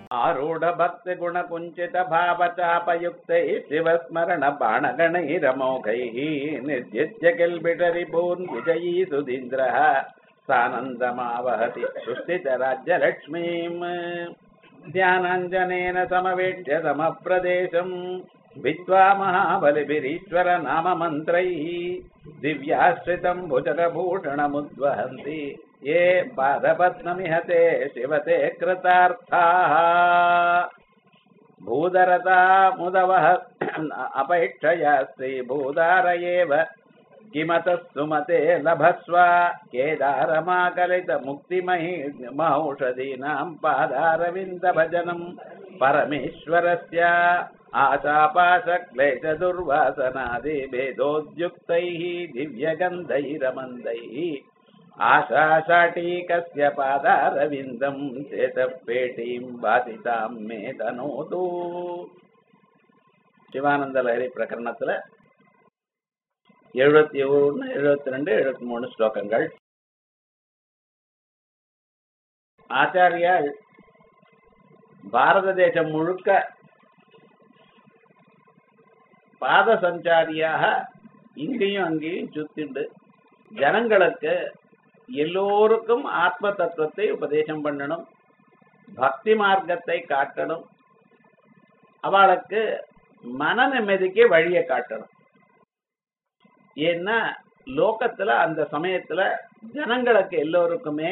ఆరూఢ భక్తి గుణ కుంచిత భావచాపయుక్తై శివస్మరణ బాణగణైరమోఘై నిర్జిత్య కిల్బిటరి పూర్ణ విజయీ సుధీంద్ర సానందమావహతి సుస్థిత రాజ్యలక్ష్మీం ధ్యానాంజనేన సమవేక్ష్య సమప్రదేశం విద్వా మహాబలిభిరీశ్వర నామ మంత్రై దివ్యాశ్రితం భుజగభూషణముద్వహంతి ఏ పాదపద్మమిహతే శివతే కృతార్థాः భూధరతా ముదవः అపేక్షయా శ్రీభూదార ఏవ किमतः सुमते लभस्व केदारमाकलितमुक्तिमहि महौषधीनाम् पादारविन्दभजनम् परमेश्वरस्य आशापाशक्लेशदुर्वासनादिभेदोद्युक्तैः दिव्यगन्धैरमन्दैः आशाशाटीकस्य पादारविन्दम् चेतपेटीम् वासिताम् मे तनोतु சிவானந்தலஹரி பிரகரணத்துல எழுபத்தி ஒன்று எழுபத்தி ரெண்டு எழுபத்தி மூணு ஸ்லோகங்கள் ஆச்சாரியால் பாரத தேசம் முழுக்க பாத சஞ்சாரியாக இங்கேயும் அங்கேயும் சுத்திண்டு ஜனங்களுக்கு எல்லோருக்கும் ஆத்ம தத்துவத்தை உபதேசம் பண்ணணும் பக்தி மார்க்கத்தை காட்டணும் அவளுக்கு மன நிம்மதிக்கு வழியை காட்டணும் ஏன்னா லோகத்துல அந்த சமயத்துல ஜனங்களுக்கு எல்லோருக்குமே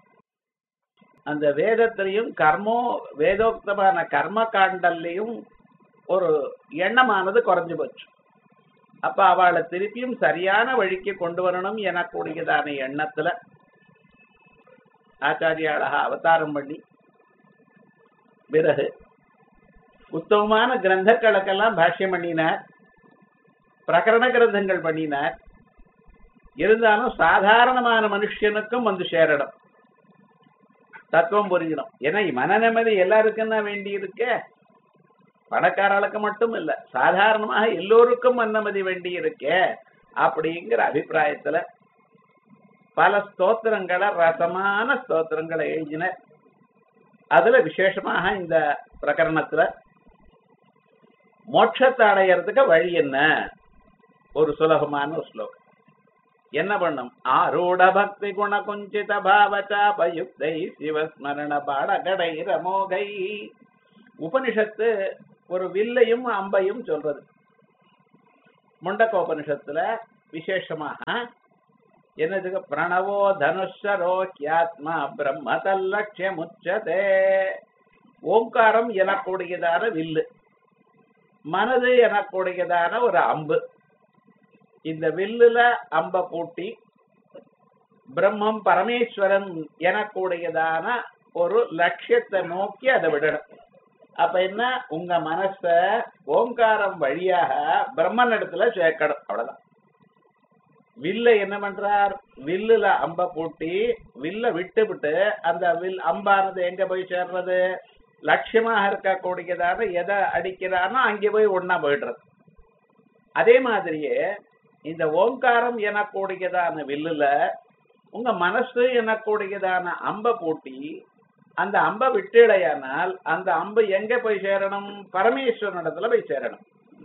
அந்த வேதத்திலையும் கர்மோ வேதோக்தமான கர்ம காண்டல்லையும் ஒரு எண்ணமானது குறைஞ்சு போச்சு அப்ப அவளை திருப்பியும் சரியான வழிக்கு கொண்டு வரணும் எனக்கூடியதான எண்ணத்துல ஆச்சாரியாளாக அவதாரம் பண்ணி பிறகு உத்தமமான கிரந்தங்களுக்கெல்லாம் பாஷ்யம் பண்ணினார் பிரகரண கிரந்தங்கள் பண்ணினார் இருந்தாலும் சாதாரணமான மனுஷனுக்கும் வந்து சேரணும் தத்துவம் புரியணும் ஏன்னா மன நிம்மதி எல்லாருக்கும் தான் வேண்டி இருக்க பணக்காரர்களுக்கு மட்டும் இல்ல சாதாரணமாக எல்லோருக்கும் மன்னமதி வேண்டி இருக்க அப்படிங்கிற அபிப்பிராயத்துல பல ஸ்தோத்திரங்களை ரசமான ஸ்தோத்திரங்களை எழுதின அதுல விசேஷமாக இந்த பிரகரணத்துல மோட்சத்தை அடையறதுக்கு வழி என்ன ஒரு சுலபமான ஒரு ஸ்லோகம் என்ன பண்ணும் ஆரூட பக்தி குண குஞ்சித பாவச்சாபயுக்தை சிவஸ்மரண பாடகடை ரமோகை உபனிஷத்து ஒரு வில்லையும் அம்பையும் சொல்றது முண்டக்கோபனிஷத்துல விசேஷமாக என்னதுக்கு பிரணவோ தனுஷரோ கியாத்மா பிரம்ம தல்லட்சியம் உச்சதே ஓங்காரம் எனக்கூடியதான வில்லு மனது எனக்கூடியதான ஒரு அம்பு இந்த வில்லுல அம்ப பூட்டி பிரம்மம் பரமேஸ்வரன் எனக்கூடியதான ஒரு லட்சியத்தை நோக்கி அதை விடணும் அப்ப என்ன உங்க மனச ஓங்காரம் வழியாக பிரம்மன் இடத்துல சேர்க்கணும் அவ்வளவுதான் வில்ல என்ன பண்றார் வில்லுல அம்ப பூட்டி வில்ல விட்டு விட்டு அந்த வில் அம்பானது எங்க போய் சேர்றது லட்சியமாக இருக்கக்கூடியதான எதை அடிக்கிறானோ அங்கே போய் ஒன்னா போயிடுறது அதே மாதிரியே இந்த ஓங்காரம் எனக்கூடியதான வில்லுல உங்க மனசு எனக்கூடியதான அம்ப பூட்டி அந்த அம்ப விட்டுடையானால் அந்த அம்பு எங்க போய் சேரணும் பரமேஸ்வரனிடத்துல போய் சேரணும்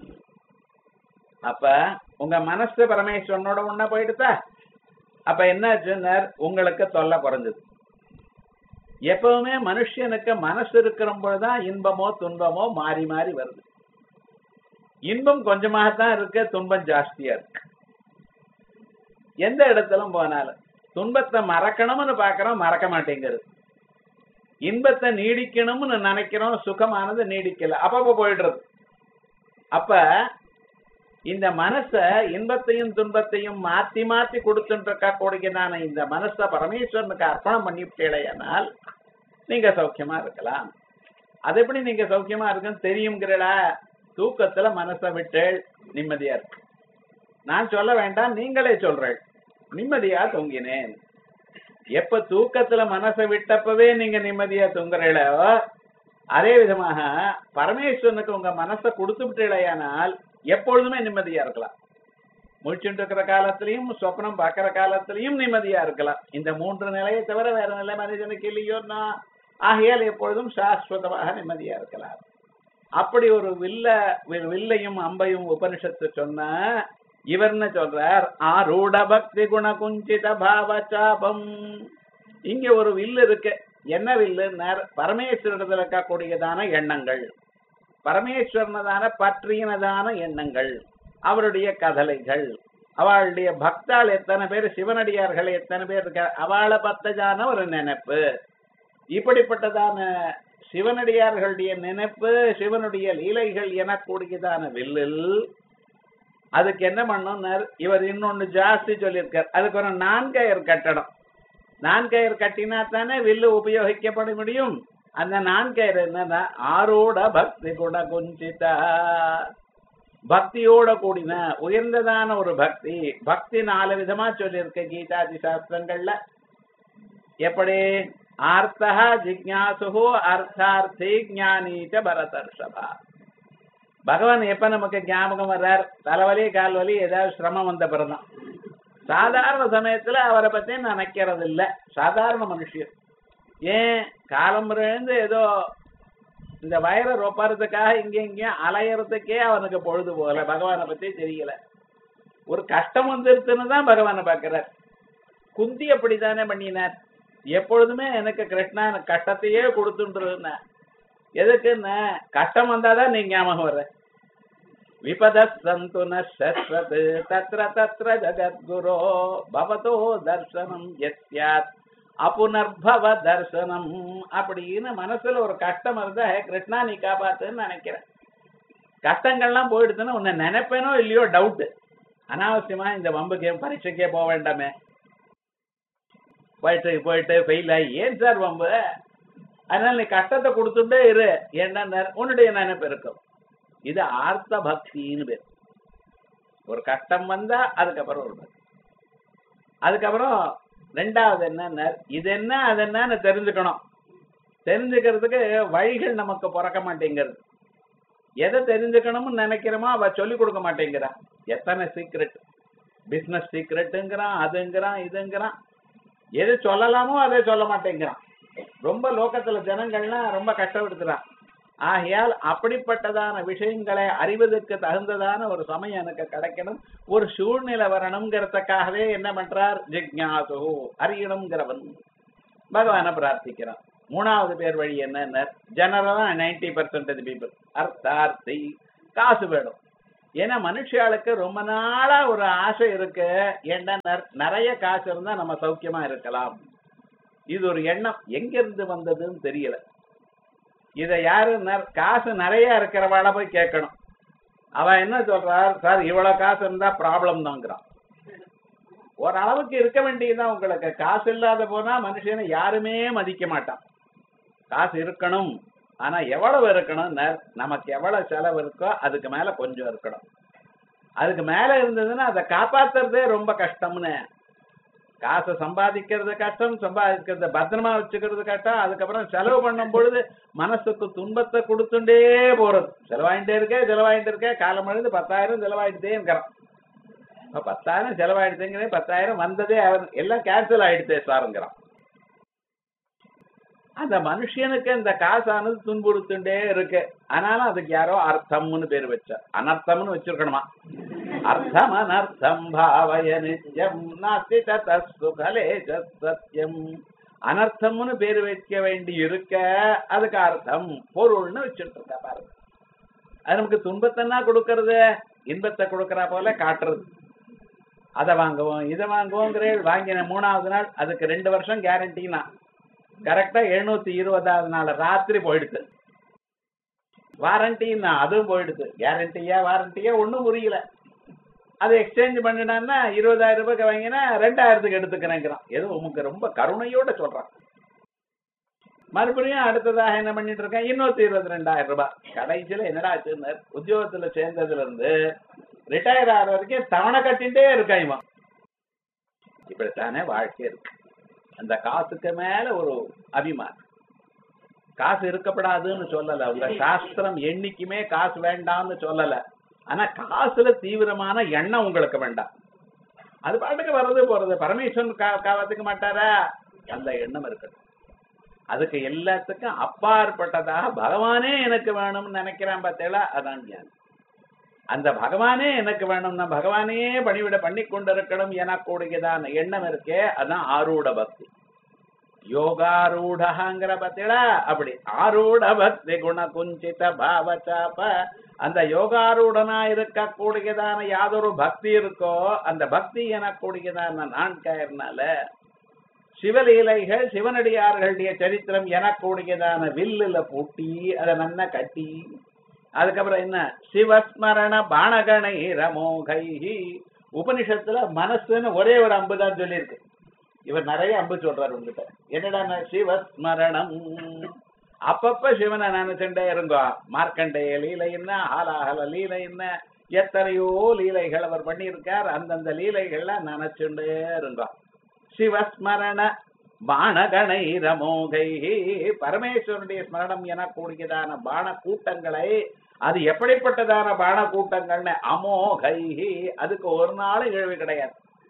அப்ப உங்க மனசு பரமேஸ்வரனோட ஒன்னா போயிடுதா அப்ப என்னாச்சுன்னார் உங்களுக்கு தொல்லை குறைஞ்சது எப்பவுமே மனுஷனுக்கு மனசு இருக்கிற பொழுதுதான் இன்பமோ துன்பமோ மாறி மாறி வருது இன்பம் கொஞ்சமாகத்தான் இருக்கு துன்பம் ஜாஸ்தியா இருக்கு எந்த இடத்திலும் போனாலும் துன்பத்தை மறக்கணும்னு பாக்குறோம் மறக்க மாட்டேங்கிறது இன்பத்தை நீடிக்கணும்னு நினைக்கிறோம் சுகமானது நீடிக்கல அப்பப்ப போயிடுறது அப்ப இந்த மனச இன்பத்தையும் துன்பத்தையும் மாத்தி மாத்தி கொடுத்துட்டு இருக்கக்கூடியதான இந்த மனச பரமேஸ்வரனுக்கு அர்ப்பணம் பண்ணிவிட்டேனால் நீங்க சௌக்கியமா இருக்கலாம் அது எப்படி நீங்க சௌக்கியமா இருக்குன்னு தெரியுங்கிறடா தூக்கத்துல மனசை விட்டு நிம்மதியா இருக்கு நான் சொல்ல வேண்டாம் நீங்களே சொல்றேன் நிம்மதியா தூங்கினேன் எப்ப தூக்கத்துல மனசை விட்டப்பவே நீங்க நிம்மதியா தூங்குறீங்களோ அதே விதமாக பரமேஸ்வரனுக்கு உங்க மனசை கொடுத்து விட்டீழையானால் எப்பொழுதுமே நிம்மதியா இருக்கலாம் முழிச்சுட்டு இருக்கிற காலத்திலையும் சொப்னம் பார்க்கிற காலத்திலையும் நிம்மதியா இருக்கலாம் இந்த மூன்று நிலையை தவிர வேற நிலை மனிதனுக்கு இல்லையோன்னா ஆகையால் எப்பொழுதும் சாஸ்வதமாக நிம்மதியா இருக்கலாம் அப்படி ஒரு வில்ல வில்- வில்லையும் அம்பையும் உபனிஷத்து சொன்ன இவர்னு சொல்றார் ஆரூட பக்தி குண குஞ்சித பாவ சாபம் இங்க ஒரு வில்லு இருக்கு என்ன வில்லுன்னார் பரமேஸ்வரத்தில் இருக்கக்கூடியதான எண்ணங்கள் பரமேஸ்வரனதான பற்றினதான எண்ணங்கள் அவருடைய கதலைகள் அவளுடைய பக்தாள் எத்தனை பேர் சிவனடியார்கள் எத்தனை பேர் இருக்க அவளை பத்ததான ஒரு நினைப்பு இப்படிப்பட்டதான சிவனடியார்களுடைய நினைப்பு சிவனுடைய லீலைகள் எனக்கூடியதான வில்லில் அதுக்கு என்ன பண்ணணும்னார் இவர் இன்னொன்னு ஜாஸ்தி சொல்லியிருக்கார் அதுக்கு ஒரு நான்கயர் கட்டണം நான்கயர் கட்டினா தானே வில்லு உபயோகிக்கப்பட முடியும் அந்த நான்கயர் என்னன்னா ஆரோட பக்தி குண குஞ்சிதா பக்தியோட கூடின உயர்ந்ததான ஒரு பக்தி பக்தி நாலு விதமா சொல்லியிருக்க கீதாதி சாஸ்திரங்கள்ல எப்படி ஆர்த்தா ஜிக்ஞாசு அர்த்தார்த்தி ஞானீச்ச பரதர்ஷபா பகவான் எப்ப நமக்கு ஞாபகம் வர்றார் தலைவலி கால்வலி ஏதாவது சிரமம் வந்த பிறதான் சாதாரண சமயத்துல அவரை பத்தி நினைக்கிறது இல்ல சாதாரண மனுஷன் ஏன் காலம் இருந்து ஏதோ இந்த வயரை ரொப்பறதுக்காக இங்க இங்கேயும் அலையறதுக்கே அவனுக்கு பொழுது போகல பகவானை பத்தி தெரியல ஒரு கஷ்டம் வந்துருச்சுன்னு தான் பகவானை பார்க்கிறார் குந்தி அப்படித்தானே பண்ணினார் எப்பொழுதுமே எனக்கு கிருஷ்ணா எனக்கு கஷ்டத்தையே கொடுத்துருன்னா எதுக்குன்னு கஷ்டம் வந்தாதான் நீ ஞாபகம் வர்ற விபத சந்து நஸ்வத் தத்ர தத்ர ஜகத்குரோ பவதோ தர்சனம் எத்யாத் அப்புனர்பவ தர்சனம் அப்படின்னு மனசுல ஒரு கஷ்டம் இருந்தா "ஹே, கிருஷ்ணா நீ காப்பாத்துன்னு நினைக்கிறேன் கஷ்டங்கள்லாம் போயிடுதுன்னு உன்னை நினைப்பேனோ இல்லையோ டவுட் அனாவசியமா இந்த வம்புக்கே பரீட்சைக்கே போக வேண்டாமே போயிட்டு போயிட்டு ஃபெயில் ஆகி ஏன் சார் வம்பு அதனால நீ கஷ்டத்தை கொடுத்துட்டே இரு என்ன உன்னுடைய நினைப்பு இருக்கும் இது ஆர்த்த பக்தின்னு பேர் ஒரு கஷ்டம் வந்தா அதுக்கப்புறம் ஒரு பக்தி அதுக்கப்புறம் ரெண்டாவது என்ன இது என்ன அது என்னன்னு தெரிஞ்சுக்கணும் தெரிஞ்சுக்கிறதுக்கு வழிகள் நமக்கு பிறக்க மாட்டேங்கிறது எதை தெரிஞ்சுக்கணும்னு நினைக்கிறோமோ அவ சொல்லி கொடுக்க மாட்டேங்கிறா எத்தனை சீக்ரெட் பிசினஸ் சீக்ரெட்டுங்கிறான் அதுங்கிறான் இதுங்கிறான் எது சொல்லலாமோ அதை சொல்ல மாட்டேங்கிறான் ரொம்ப லோகத்துல ஜனங்கள்லாம் ரொம்ப கஷ்டப்படுத்துறான் ஆகையால் அப்படிப்பட்டதான விஷயங்களை அறிவதற்கு தகுந்ததான ஒரு சமயம் எனக்கு கிடைக்கணும் ஒரு சூழ்நிலை வரணுங்கிறதுக்காகவே என்ன பண்றார் ஜிக்ஞாசு அறியணுங்கிறவன் பகவானை பிரார்த்திக்கிறான் மூணாவது பேர் வழி என்ன ஜெனரலா நைன்டி பர்சன்டேஜ் பீப்புள் அர்த்தார்த்தி காசு வேணும் ஏன்னா மனுஷாளுக்கு ரொம்ப நாளா ஒரு ஆசை இருக்கு ஏன்னா நெற- நிறைய காசு இருந்தா நம்ம சௌக்கியமா இருக்கலாம் இது ஒரு எண்ணம் எங்க இருந்து வந்ததுன்னு தெரியல இத யாரு நெற- காசு நிறைய இருக்கிறவாள போய் கேட்கணும் அவன் என்ன சொல்றார் சார் இவ்வளவு காசு இருந்தா ப்ராப்ளம் தாங்கிறான் ஒரு அளவுக்கு இருக்க வேண்டியதுதான் உங்களுக்கு காசு இல்லாத போனா மனுஷனை யாருமே மதிக்க மாட்டான் காசு இருக்கணும் ஆனா எவ்வளவு இருக்கணும் நமக்கு எவ்வளவு செலவு இருக்கோ அதுக்கு மேல கொஞ்சம் இருக்கணும் அதுக்கு மேல இருந்ததுன்னா அதை காப்பாத்துறதே ரொம்ப கஷ்டம்னு காசை சம்பாதிக்கிறது கஷ்டம் சம்பாதிக்கிறது பத்திரமா வச்சுக்கிறது கஷ்டம் அதுக்கப்புறம் செலவு பண்ணும் பொழுது மனசுக்கு துன்பத்தை கொடுத்துட்டே போறது செலவாயிட்டே இருக்கே செலவாயிட்டு இருக்கே காலம் எழுந்து பத்தாயிரம் செலவாயிட்டே இருக்கிறான் இப்ப பத்தாயிரம் செலவாயிடுதுங்கிறே பத்தாயிரம் வந்ததே அவன் எல்லாம் கேன்சல் ஆயிடுதே சாருங்கிறான் அந்த மனுஷனுக்கு இந்த காசானது துன்புறுத்துட்டே இருக்கு ஆனாலும் அதுக்கு யாரோ அர்த்தம்னு பேர் வச்சா அனர்த்தம்னு வச்சிருக்கணுமா அர்த்தம் அனர்த்தம் பாவய நித்யம் நாஸ்தி தசுகலே சத்தியம் அனர்த்தம்னு பேர் வைக்க வேண்டி இருக்க அதுக்கு அர்த்தம் பொருள்னு வச்சுட்டு இருக்கா பாருங்க அது நமக்கு துன்பத்தைன்னா கொடுக்கறது இன்பத்தை கொடுக்கறா போல காட்டுறது அதை வாங்குவோம் இதை வாங்குவோங்கிற வாங்கின மூணாவது நாள் அதுக்கு ரெண்டு வருஷம் கேரண்டினா கரெக்டா எழுநூத்தி இருபதாவது நாள் ராத்திரி போயிடுது வாரண்டின்னா அதுவும் போயிடுது கேரண்டியா வாரண்டியா ஒண்ணும் புரியல அதை எக்ஸ்சேஞ்ச் பண்ணினான்னா இருபதாயிரம் ரூபாய்க்கு வாங்கினா ரெண்டாயிரத்துக்கு எடுத்துக்கிறேங்கிறான் ஏதோ உமக்கு ரொம்ப கருணையோட சொல்றான் மறுபடியும் அடுத்ததாக என்ன பண்ணிட்டு இருக்கேன் இன்னொருத்தி இருபத்தி ரெண்டாயிரம் ரூபாய் கடைசியில என்னடா ஆச்சுன்னு உத்தியோகத்துல சேர்ந்ததுல இருந்து ரிட்டையர் ஆகிற வரைக்கும் தவணை கட்டிகிட்டே இருக்கான் இவன் இப்படித்தானே வாழ்க்கை இருக்கு அந்த காசுக்கு மேல ஒரு அபிமானம் காசு இருக்கப்படாதுன்னு சொல்லல உங்க சாஸ்திரம் என்னைக்குமே காசு வேண்டாம்னு சொல்லல ஆனா காசுல தீவிரமான எண்ணம் உங்களுக்கு வேண்டாம் அது பாட்டுக்கு வர்றது போறது பரமேஸ்வரன் கா காவத்துக்க மாட்டாரா அந்த எண்ணம் இருக்கட்டும் அதுக்கு எல்லாத்துக்கும் அப்பாற்பட்டதாக பகவானே எனக்கு வேணும்னு நினைக்கிறான் பார்த்தேளா அதான் ஞானம் அந்த பகவானே எனக்கு வேணும் நான் பகவானையே பணிவிட பண்ணி கொண்டிருக்கணும் எனக்கூடியதான எண்ணம் இருக்கே அதான் ஆரூட பக்தி யோகாரூடங்கிற பத்திடா அப்படி ஆரூட பக்தி குண குஞ்சித பாவச்சாப்ப அந்த யோகாரூடனா இருக்கக்கூடியதான யாதொரு பக்தி இருக்கோ அந்த பக்தி எனக்கூடியதான நான்காயிரனால சிவலீலைகள் சிவனடியார்களுடைய சரித்திரம் எனக்கூடியதான வில்லுல பூட்டி அதை நன்னா கட்டி அதுக்கப்புறம் என்ன சிவஸ்மரண பாணகணை ரமோகை உபனிஷத்துல மனசுன்னு ஒரே ஒரு அம்பு தான் சொல்லியிருக்கு இவர் நிறைய அம்பு சொல்றாரு உங்ககிட்ட என்னடா சிவஸ்மரணம் அப்பப்ப சிவனை நினைச்சுட்டே இருங்கோ மார்க்கண்டேய லீலை என்ன ஆலாஹல லீலை என்ன எத்தனையோ லீலைகள் அவர் பண்ணியிருக்கார் அந்தந்த லீலைகள்ல நினைச்சுட்டே இருங்கோ சிவஸ்மரண பாணகணை ரமோகை பரமேஸ்வரனுடைய ஸ்மரணம் எனக்கூடியதான பான கூட்டங்களை அது எப்படிப்பட்டதான பான கூட்டங்கள்னு அமோகை அதுக்கு ஒரு நாள் இழிவு கிடையாது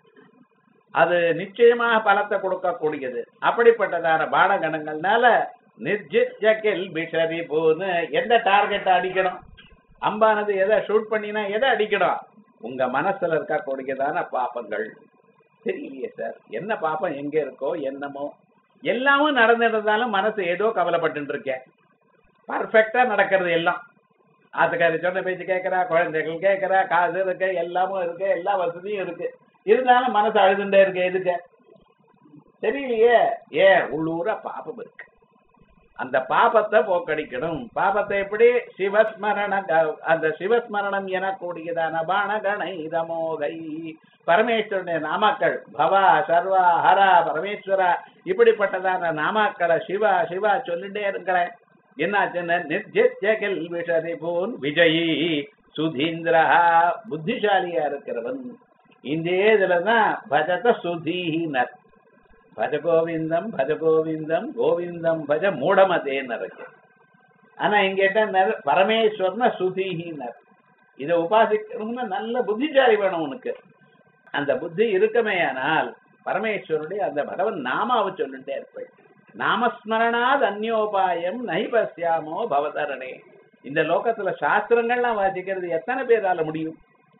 அது நிச்சயமாக பலத்தை கொடுக்கக்கூடியது அப்படிப்பட்டதான பானகணங்கள்னால நிர்ஜித்ய கெல்பிஷரி போன்னு எந்த டார்கெட் அடிக்கணும் அம்பானது எதை ஷூட் பண்ணினா எதை அடிக்கணும் உங்க மனசுல இருக்கக்கூடியதான பாப்பங்கள் தெரியலையே சார் என்ன பாப்பம் எங்க இருக்கோ என்னமோ எல்லாமும் நடந்துருந்தாலும் மனசு ஏதோ கவலைப்பட்டு இருக்கேன் பர்ஃபெக்டா நடக்கிறது எல்லாம் ஆத்துக்காரி சொன்ன பேச்சு கேட்கறா குழந்தைகள் கேட்கறா காசு இருக்கு எல்லாமும் இருக்கு எல்லா வசதியும் இருக்கு இருந்தாலும் மனசு அழுதுண்டே இருக்கு எதுக்கு தெரியலையே ஏன் உள்ளூர பாபம் இருக்கு அந்த பாபத்தை போக்கடிக்கணும் பாபத்தை எப்படி சிவஸ்மரண க- அந்த சிவஸ்மரணம் எனக்கூடியதான பானகணை இதமோகை பரமேஸ்வரனுடைய நாமாக்கள் பவா சர்வா ஹரா பரமேஸ்வரா இப்படிப்பட்டதான நாமாக்களை சிவா சிவா சொல்லிட்டே இருக்கிறேன் என்னாச்சுன்னு நிர்ஜித்ய கெல்விஷரி போன் விஜயி சுதீந்திரா புத்திசாலியா இருக்கிறவன் இந்த இதுலதான் பஜத சுதீனர் பஜ கோவிந்தம் பஜ கோவிந்தம் கோவிந்தம் பஜ மூடமதேன்னு இருக்கு ஆனா இங்க என்ன பரமேஸ்வரன சுதீனர் இதை உபாசிக்கணும்னா நல்ல புத்திசாலி வேணும் உனக்கு அந்த புத்தி இருக்குமேயானால் பரமேஸ்வருடைய அந்த பகவன் நாமாவை சொல்லிட்டே இருப்பேன் நாமஸ்மரணாத் அந்யோபாயம் நைபஸ்யாமோ பவதரணே இந்த லோகத்துல சாஸ்திரங்கள்லாம் வாசிக்கிறது எத்தனை பேரால முடியும்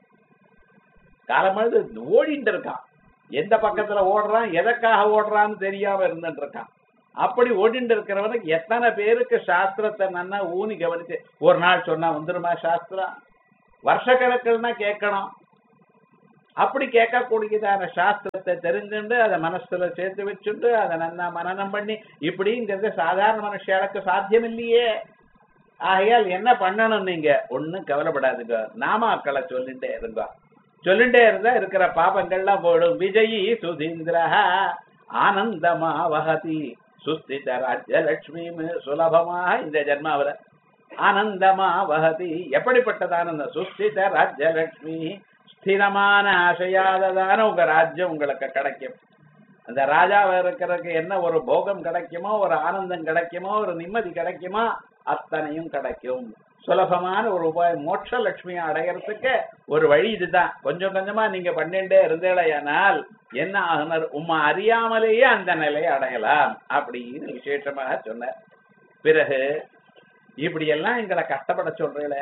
காலமழுது ஓடிட்டு இருக்கான் எந்த பக்கத்துல ஓடுறான் எதற்காக ஓடுறான்னு தெரியாம இருந்துட்டு இருக்கான் அப்படி ஓடிட்டு இருக்கிறவனுக்கு எத்தனை பேருக்கு சாஸ்திரத்தை நன்னா ஊனி கவனிச்சு ஒரு நாள் சொன்னா வந்துருமா சாஸ்திரம் வருஷக்கணக்கில்னா கேட்கணும் அப்படி கேட்கக்கூடியதான சாஸ்திரத்தை தெரிஞ்சுண்டு அதை மனசுல சேர்த்து வச்சுண்டு அதை நன்னா மனனம் பண்ணி இப்படிங்கிறது சாதாரண மனுஷாளுக்கு சாத்தியம் இல்லையே ஆகையால் என்ன பண்ணணும் நீங்க ஒண்ணும் கவலைப்படாதுங்க நாமாக்களை சொல்லிட்டே இருங்க சொல்லிட்டே இருந்தா இருக்கிற பாபங்கள்லாம் போயிடும் விஜயி சுதீந்திர ஆனந்தமா வகதி சுஸ்தித ராஜ்யலட்சுமி சுலபமாக இந்த ஜென்மாவில ஆனந்தமா வகதி எப்படிப்பட்டதான அந்த சுஸ்தித ராஜ்யலட்சுமி ஸ்திரமான ஆசையாததான உங்க ராஜ்யம் உங்களுக்கு கிடைக்கும் அந்த ராஜாவை இருக்கிறதுக்கு என்ன ஒரு போகம் கிடைக்குமோ ஒரு ஆனந்தம் கிடைக்குமோ ஒரு நிம்மதி கிடைக்குமோ அத்தனையும் கிடைக்கும் சுலபமான ஒரு உபாயம் மோட்ச லட்சுமியை அடையறதுக்கு ஒரு வழி இதுதான் கொஞ்சம் கொஞ்சமா நீங்க பண்ணிட்டே இருந்தேடையானால் என்ன ஆகுனர் உம்மை அறியாமலேயே அந்த நிலையை அடையலாம் அப்படின்னு விசேஷமாக சொன்னார் பிறகு இப்படி எல்லாம் எங்களை கஷ்டப்பட சொல்றீங்களே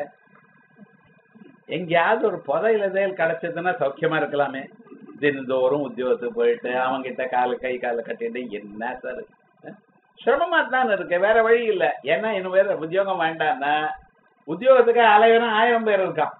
எங்கேயாவது ஒரு புதையில தேல் கிடைச்சதுன்னா சௌக்கியமா இருக்கலாமே தினந்தோறும் உத்தியோகத்துக்கு போயிட்டு அவங்க கிட்ட காலு கை கால கட்டிட்டு என்ன சார் சிரமமா தான் இருக்கு வேற வழி இல்ல ஏன்னா இன்னும் வேற உத்தியோகம் வேண்டாம்னா உத்தியோகத்துக்கு அலைவனும் ஆயிரம் பேர் இருக்கான்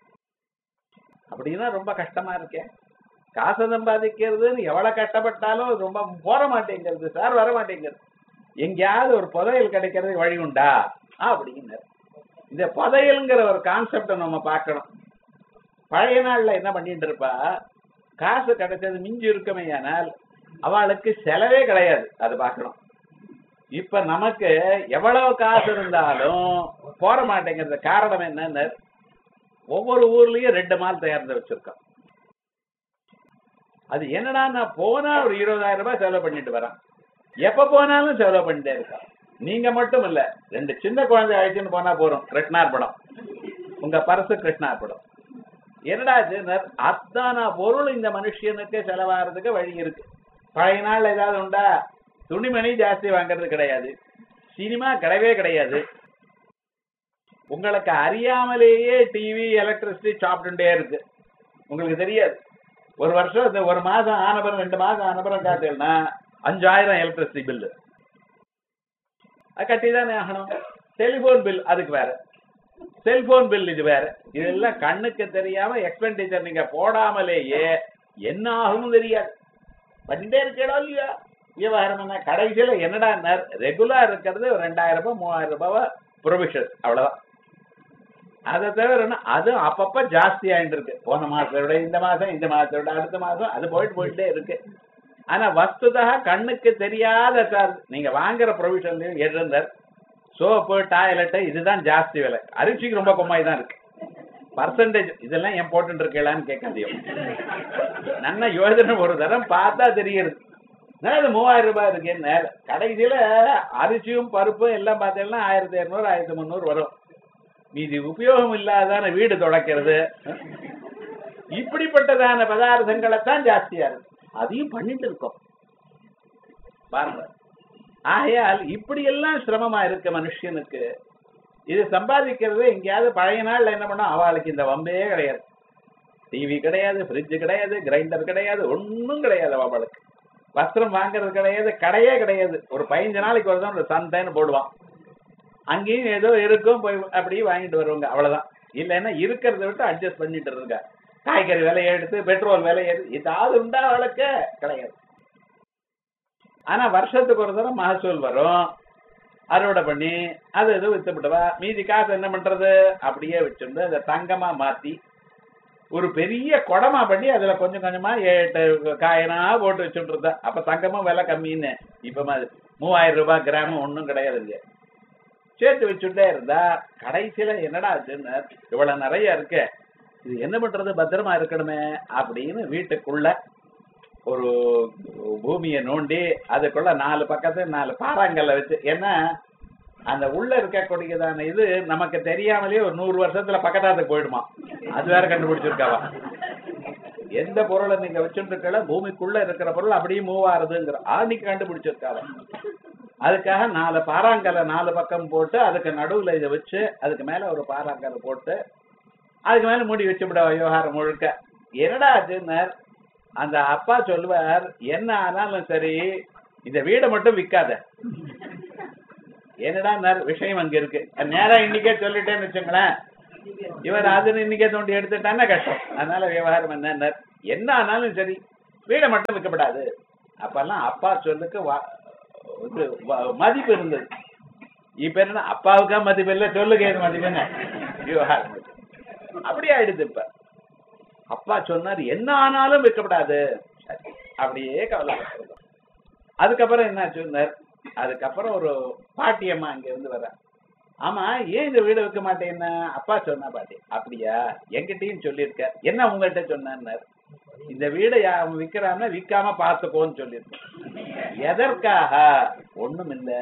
அப்படின்னா ரொம்ப கஷ்டமா இருக்கேன் காசு சம்பாதிக்கிறதுன்னு எவ்வளவு கஷ்டப்பட்டாலும் அது ரொம்ப போற மாட்டேங்கிறது சார் வர மாட்டேங்கிறது எங்கேயாவது ஒரு புதையல் கிடைக்கிறதுக்கு வழி உண்டா அப்படின்னு இந்த புதையல்ங்கிற ஒரு கான்செப்டை நம்ம பார்க்கணும் பழைய நாள்ல என்ன பண்ணிட்டு இருப்பா காசு கிடைச்சது மிஞ்சி இருக்குமே ஆனால் அவளுக்கு செலவே கிடையாது அது பார்க்கணும் இப்ப நமக்கு எவ்வளவு காசு இருந்தாலும் போற மாட்டேங்கிறது காரணம் என்னன்னு ஒவ்வொரு ஊர்லயும் ரெண்டு மால் தயாரித்து வச்சிருக்கோம் அது என்னடா நான் போனா ஒரு இருபதாயிரம் ரூபாய் செலவு பண்ணிட்டு வரேன் எப்ப போனாலும் செலவு பண்ணிட்டே இருக்கான் நீங்க மட்டும் இல்ல ரெண்டு சின்ன குழந்தை அழைச்சுன்னு போனா போறோம் கிருஷ்ணார்பணம் உங்க பரசு கிருஷ்ணார்பணம் என்னடா ஆச்சுன்னார் அத்தான பொருள் இந்த மனுஷனுக்கு செலவாகிறதுக்கு வழி இருக்கு பழைய நாள் ஏதாவது உண்டா துணிமணி ஜாஸ்தி வாங்குறது கிடையாது சினிமா கிடையவே கிடையாது உங்களுக்கு அறியாமலேயே டிவி எலக்ட்ரிசிட்டி சாப்பிட்டுட்டே இருக்கு உங்களுக்கு தெரியாது ஒரு வருஷம் இந்த ஒரு மாசம் ஆனபுரம் ரெண்டு மாசம் ஆனபுரம் காத்தீங்கன்னா அஞ்சாயிரம் எலக்ட்ரிசிட்டி பில்லு அது கட்டி தானே ஆகணும் டெலிபோன் பில் அதுக்கு வேற செல்போன் பில் இது வேற இதெல்லாம் கண்ணுக்கு தெரியாம எக்ஸ்பெண்டிச்சர் நீங்க போடாமலேயே என்ன ஆகும்னு தெரியாது பண்ணிட்டே இருக்கடா இல்லையா விவகாரம் என்ன கடைசியில என்னடா ரெகுலரா இருக்கிறது ஒரு ரெண்டாயிரம் ரூபாய் மூவாயிரம் ரூபாய் ப்ரொவிஷன் அவ்வளவுதான் அதை தவிர என்ன, அது அப்பப்ப ஜாஸ்தி ஆயிட்டு இருக்கு போன மாசத்தை விட இந்த மாசம் இந்த மாசத்தை விட அடுத்த மாசம் அது போயிட்டு போயிட்டே இருக்கு ஆனா வஸ்துதா கண்ணுக்கு தெரியாத சார் நீங்க வாங்குற ப்ரொவிஷன்லயும் எழுந்தர் சோப்பு டாய்லெட் இதுதான் ஜாஸ்தி விலை அரிசிக்கு ரொம்ப கம்மாய் தான் இருக்கு பர்சன்டேஜ் இதெல்லாம் ஏன் போட்டு இருக்கலான்னு கேட்காதியோ நல்ல யோஜனை ஒரு தரம் பார்த்தா தெரியுது என்ன இது மூவாயிரம் ரூபாய் இருக்கு என்ன கடைசியில அரிசியும் பருப்பும் எல்லாம் பார்த்தீங்கன்னா ஆயிரத்தி இருநூறு ஆயிரத்தி முந்நூறு வரும் மீதி உபயோகம் இல்லாதான வீடு தொடக்கிறது இப்படிப்பட்டதான பதார்த்தங்களை தான் ஜாஸ்தியா இருக்கு அதையும் பண்ணிட்டு இருக்கோம் பாருங்க ஆகையால் இப்படி எல்லாம் சிரமமா இருக்கு மனுஷனுக்கு இது சம்பாதிக்கிறது எங்கேயாவது பழைய நாள்ல என்ன பண்ணோம் அவளுக்கு இந்த வம்பே கிடையாது டிவி கிடையாது ஃப்ரிட்ஜ் கிடையாது கிரைண்டர் கிடையாது ஒண்ணும் கிடையாது அவளுக்கு வஸ்திரம் வாங்குறது கிடையாது கடையே கிடையாது ஒரு பதினஞ்சு நாளைக்கு ஒரு தான் ஒரு சந்தைன்னு போடுவான் அங்கேயும் ஏதோ இருக்கும் போய் அப்படியே வாங்கிட்டு வருவாங்க அவ்வளவுதான் இல்லைன்னா இருக்கிறத விட்டு அட்ஜஸ்ட் பண்ணிட்டு இருங்க காய்கறி விலையை எடுத்து பெட்ரோல் விலையை எடுத்து ஏதாவது உண்டா அவளுக்கு கிடையாது ஆனா வருஷத்துக்கு ஒரு தடவை மகசூல் வரும் அறுவடை பண்ணி அது இது வித்துவிடுவா மீதி காசு என்ன பண்றது அப்படியே வச்சுருந்து அதை தங்கமா மாத்தி ஒரு பெரிய குடமா பண்ணி அதுல கொஞ்சம் கொஞ்சமா எட்டு காயினா போட்டு வச்சுட்டு இருந்தா அப்ப தங்கமும் விலை கம்மின்னு இப்ப மாதிரி மூவாயிரம் ரூபாய் கிராமம் ஒண்ணும் கிடையாது இங்க சேர்த்து வச்சுட்டே இருந்தா கடைசியில என்னடா ஆச்சுன்னு இவ்வளவு நிறைய இருக்கு இது என்ன பண்றது பத்திரமா இருக்கணுமே அப்படின்னு வீட்டுக்குள்ள ஒரு பூமியை நோண்டி அதுக்குள்ள நாலு பக்கத்து நாலு பாறாங்கல்ல வச்சு ஏன்னா அந்த உள்ள இருக்கக்கூடியதான இது நமக்கு தெரியாமலேயே ஒரு நூறு வருஷத்துல பக்கத்தாத்துக்கு போயிடுமா அது வேற கண்டுபிடிச்சிருக்காவா எந்த பொருளை நீங்க வச்சுருக்கல பூமிக்குள்ள இருக்கிற பொருள் அப்படியே மூவ் ஆறுதுங்கிற ஆணிக்கு கண்டுபிடிச்சிருக்காவா அதுக்காக நாலு பாறாங்கல்ல நாலு பக்கம் போட்டு அதுக்கு நடுவுல இதை வச்சு அதுக்கு மேல ஒரு பாறாங்கல்ல போட்டு அதுக்கு மேல மூடி வச்சு விட விவகாரம் முழுக்க என்னடா ஆச்சுன்னார் அந்த அப்பா சொல்லுவார் என்ன ஆனாலும் சரி இந்த வீடை மட்டும் விக்காத என்னடா விஷயம் அங்க இருக்கு நேரா இன்னைக்கே சொல்லிட்டேன்னு வச்சுங்களேன் இவர் அது இன்னைக்கே தோண்டி எடுத்துட்டான்னா கஷ்டம் அதனால விவகாரம் என்ன என்ன ஆனாலும் சரி வீடை மட்டும் விற்கப்படாது அப்பெல்லாம் அப்பா சொல்லுக்கு வா- இது வ- மதிப்பு இருந்தது இப்ப என்ன அப்பாவுக்கா மதிப்பு இல்ல சொல்லுங்க ஏது மதிப்பு என்ன விவகாரம் அப்படி ஆயிடுது இப்ப அப்பா சொன்னார் என்ன ஆனாலும் விற்கப்படாது சரி, அப்படியே கவலைப்படுறது அதுக்கப்புறம் என்ன சொன்னார் அதுக்கப்புறம் ஒரு பாட்டியம்மா அங்க இருந்து வர ஆமா ஏன் இந்த வீடு விற்க மாட்டேன்னா அப்பா சொன்னா பாட்டி அப்படியா என்கிட்டயும் சொல்லியிருக்க என்ன உங்கள்கிட்ட சொன்னார் இந்த வீடை யா- அவன் விக்கிறான்னா விக்காம பார்த்துக்கோன்னு சொல்லியிருக்கேன் எதற்காக ஒண்ணும் இல்ல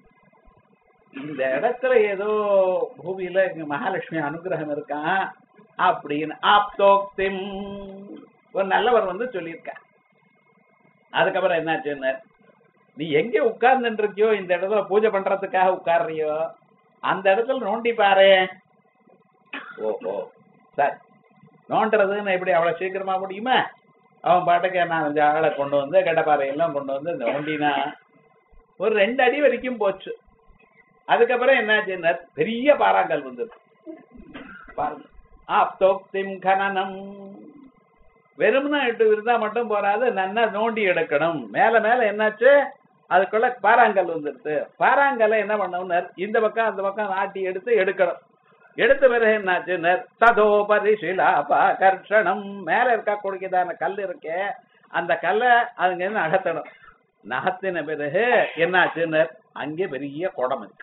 இந்த இடத்துல ஏதோ பூமியில இங்க மகாலட்சுமி அனுகிரகம் இருக்கான் அப்படின்னு ஆப்தோக்திம் ஒரு நல்லவர் வந்து சொல்லியிருக்கான் அதுக்கப்புறம் என்னாச்சுன்னு நீ எங்க உட்கார்ந்துட்டு இருக்கியோ இந்த இடத்துல பூஜை பண்றதுக்காக உட்கார்றியோ அந்த இடத்துல நோண்டி பாரு ஓஹோ சரி நோண்டுறதுன்னு எப்படி அவ்வளவு சீக்கிரமா முடியுமா அவன் பாட்டுக்கு நாலஞ்சு ஆளை கொண்டு வந்து கடப்பாறை எல்லாம் கொண்டு வந்து நோண்டினா ஒரு ரெண்டு அடி வரைக்கும் போச்சு அதுக்கப்புறம் என்னாச்சுன்னா பெரிய பாறாங்கல் வந்துருக்கு பாருங்க ஆப்தோக்திம் கனனம் வெறும்னா எட்டு இருந்தா மட்டும் போறாது நன்னா நோண்டி எடுக்கணும் மேல மேல என்னாச்சு அதுக்குள்ள பாறாங்கல் வந்துருது பாறாங்கல்ல என்ன பண்ணணும்னர் இந்த பக்கம் அந்த பக்கம் நாட்டி எடுத்து எடுக்கணும் எடுத்த பிறகு என்னாச்சு ததோபரி சிலாபா கர்ஷணம் மேல இருக்க கொடுக்கதான கல் இருக்கே அந்த கல்லை அதுங்க இருந்து நகர்த்தணும் நகர்த்தின பிறகு என்னாச்சுன்னு அங்கே பெரிய குடம் இருக்கு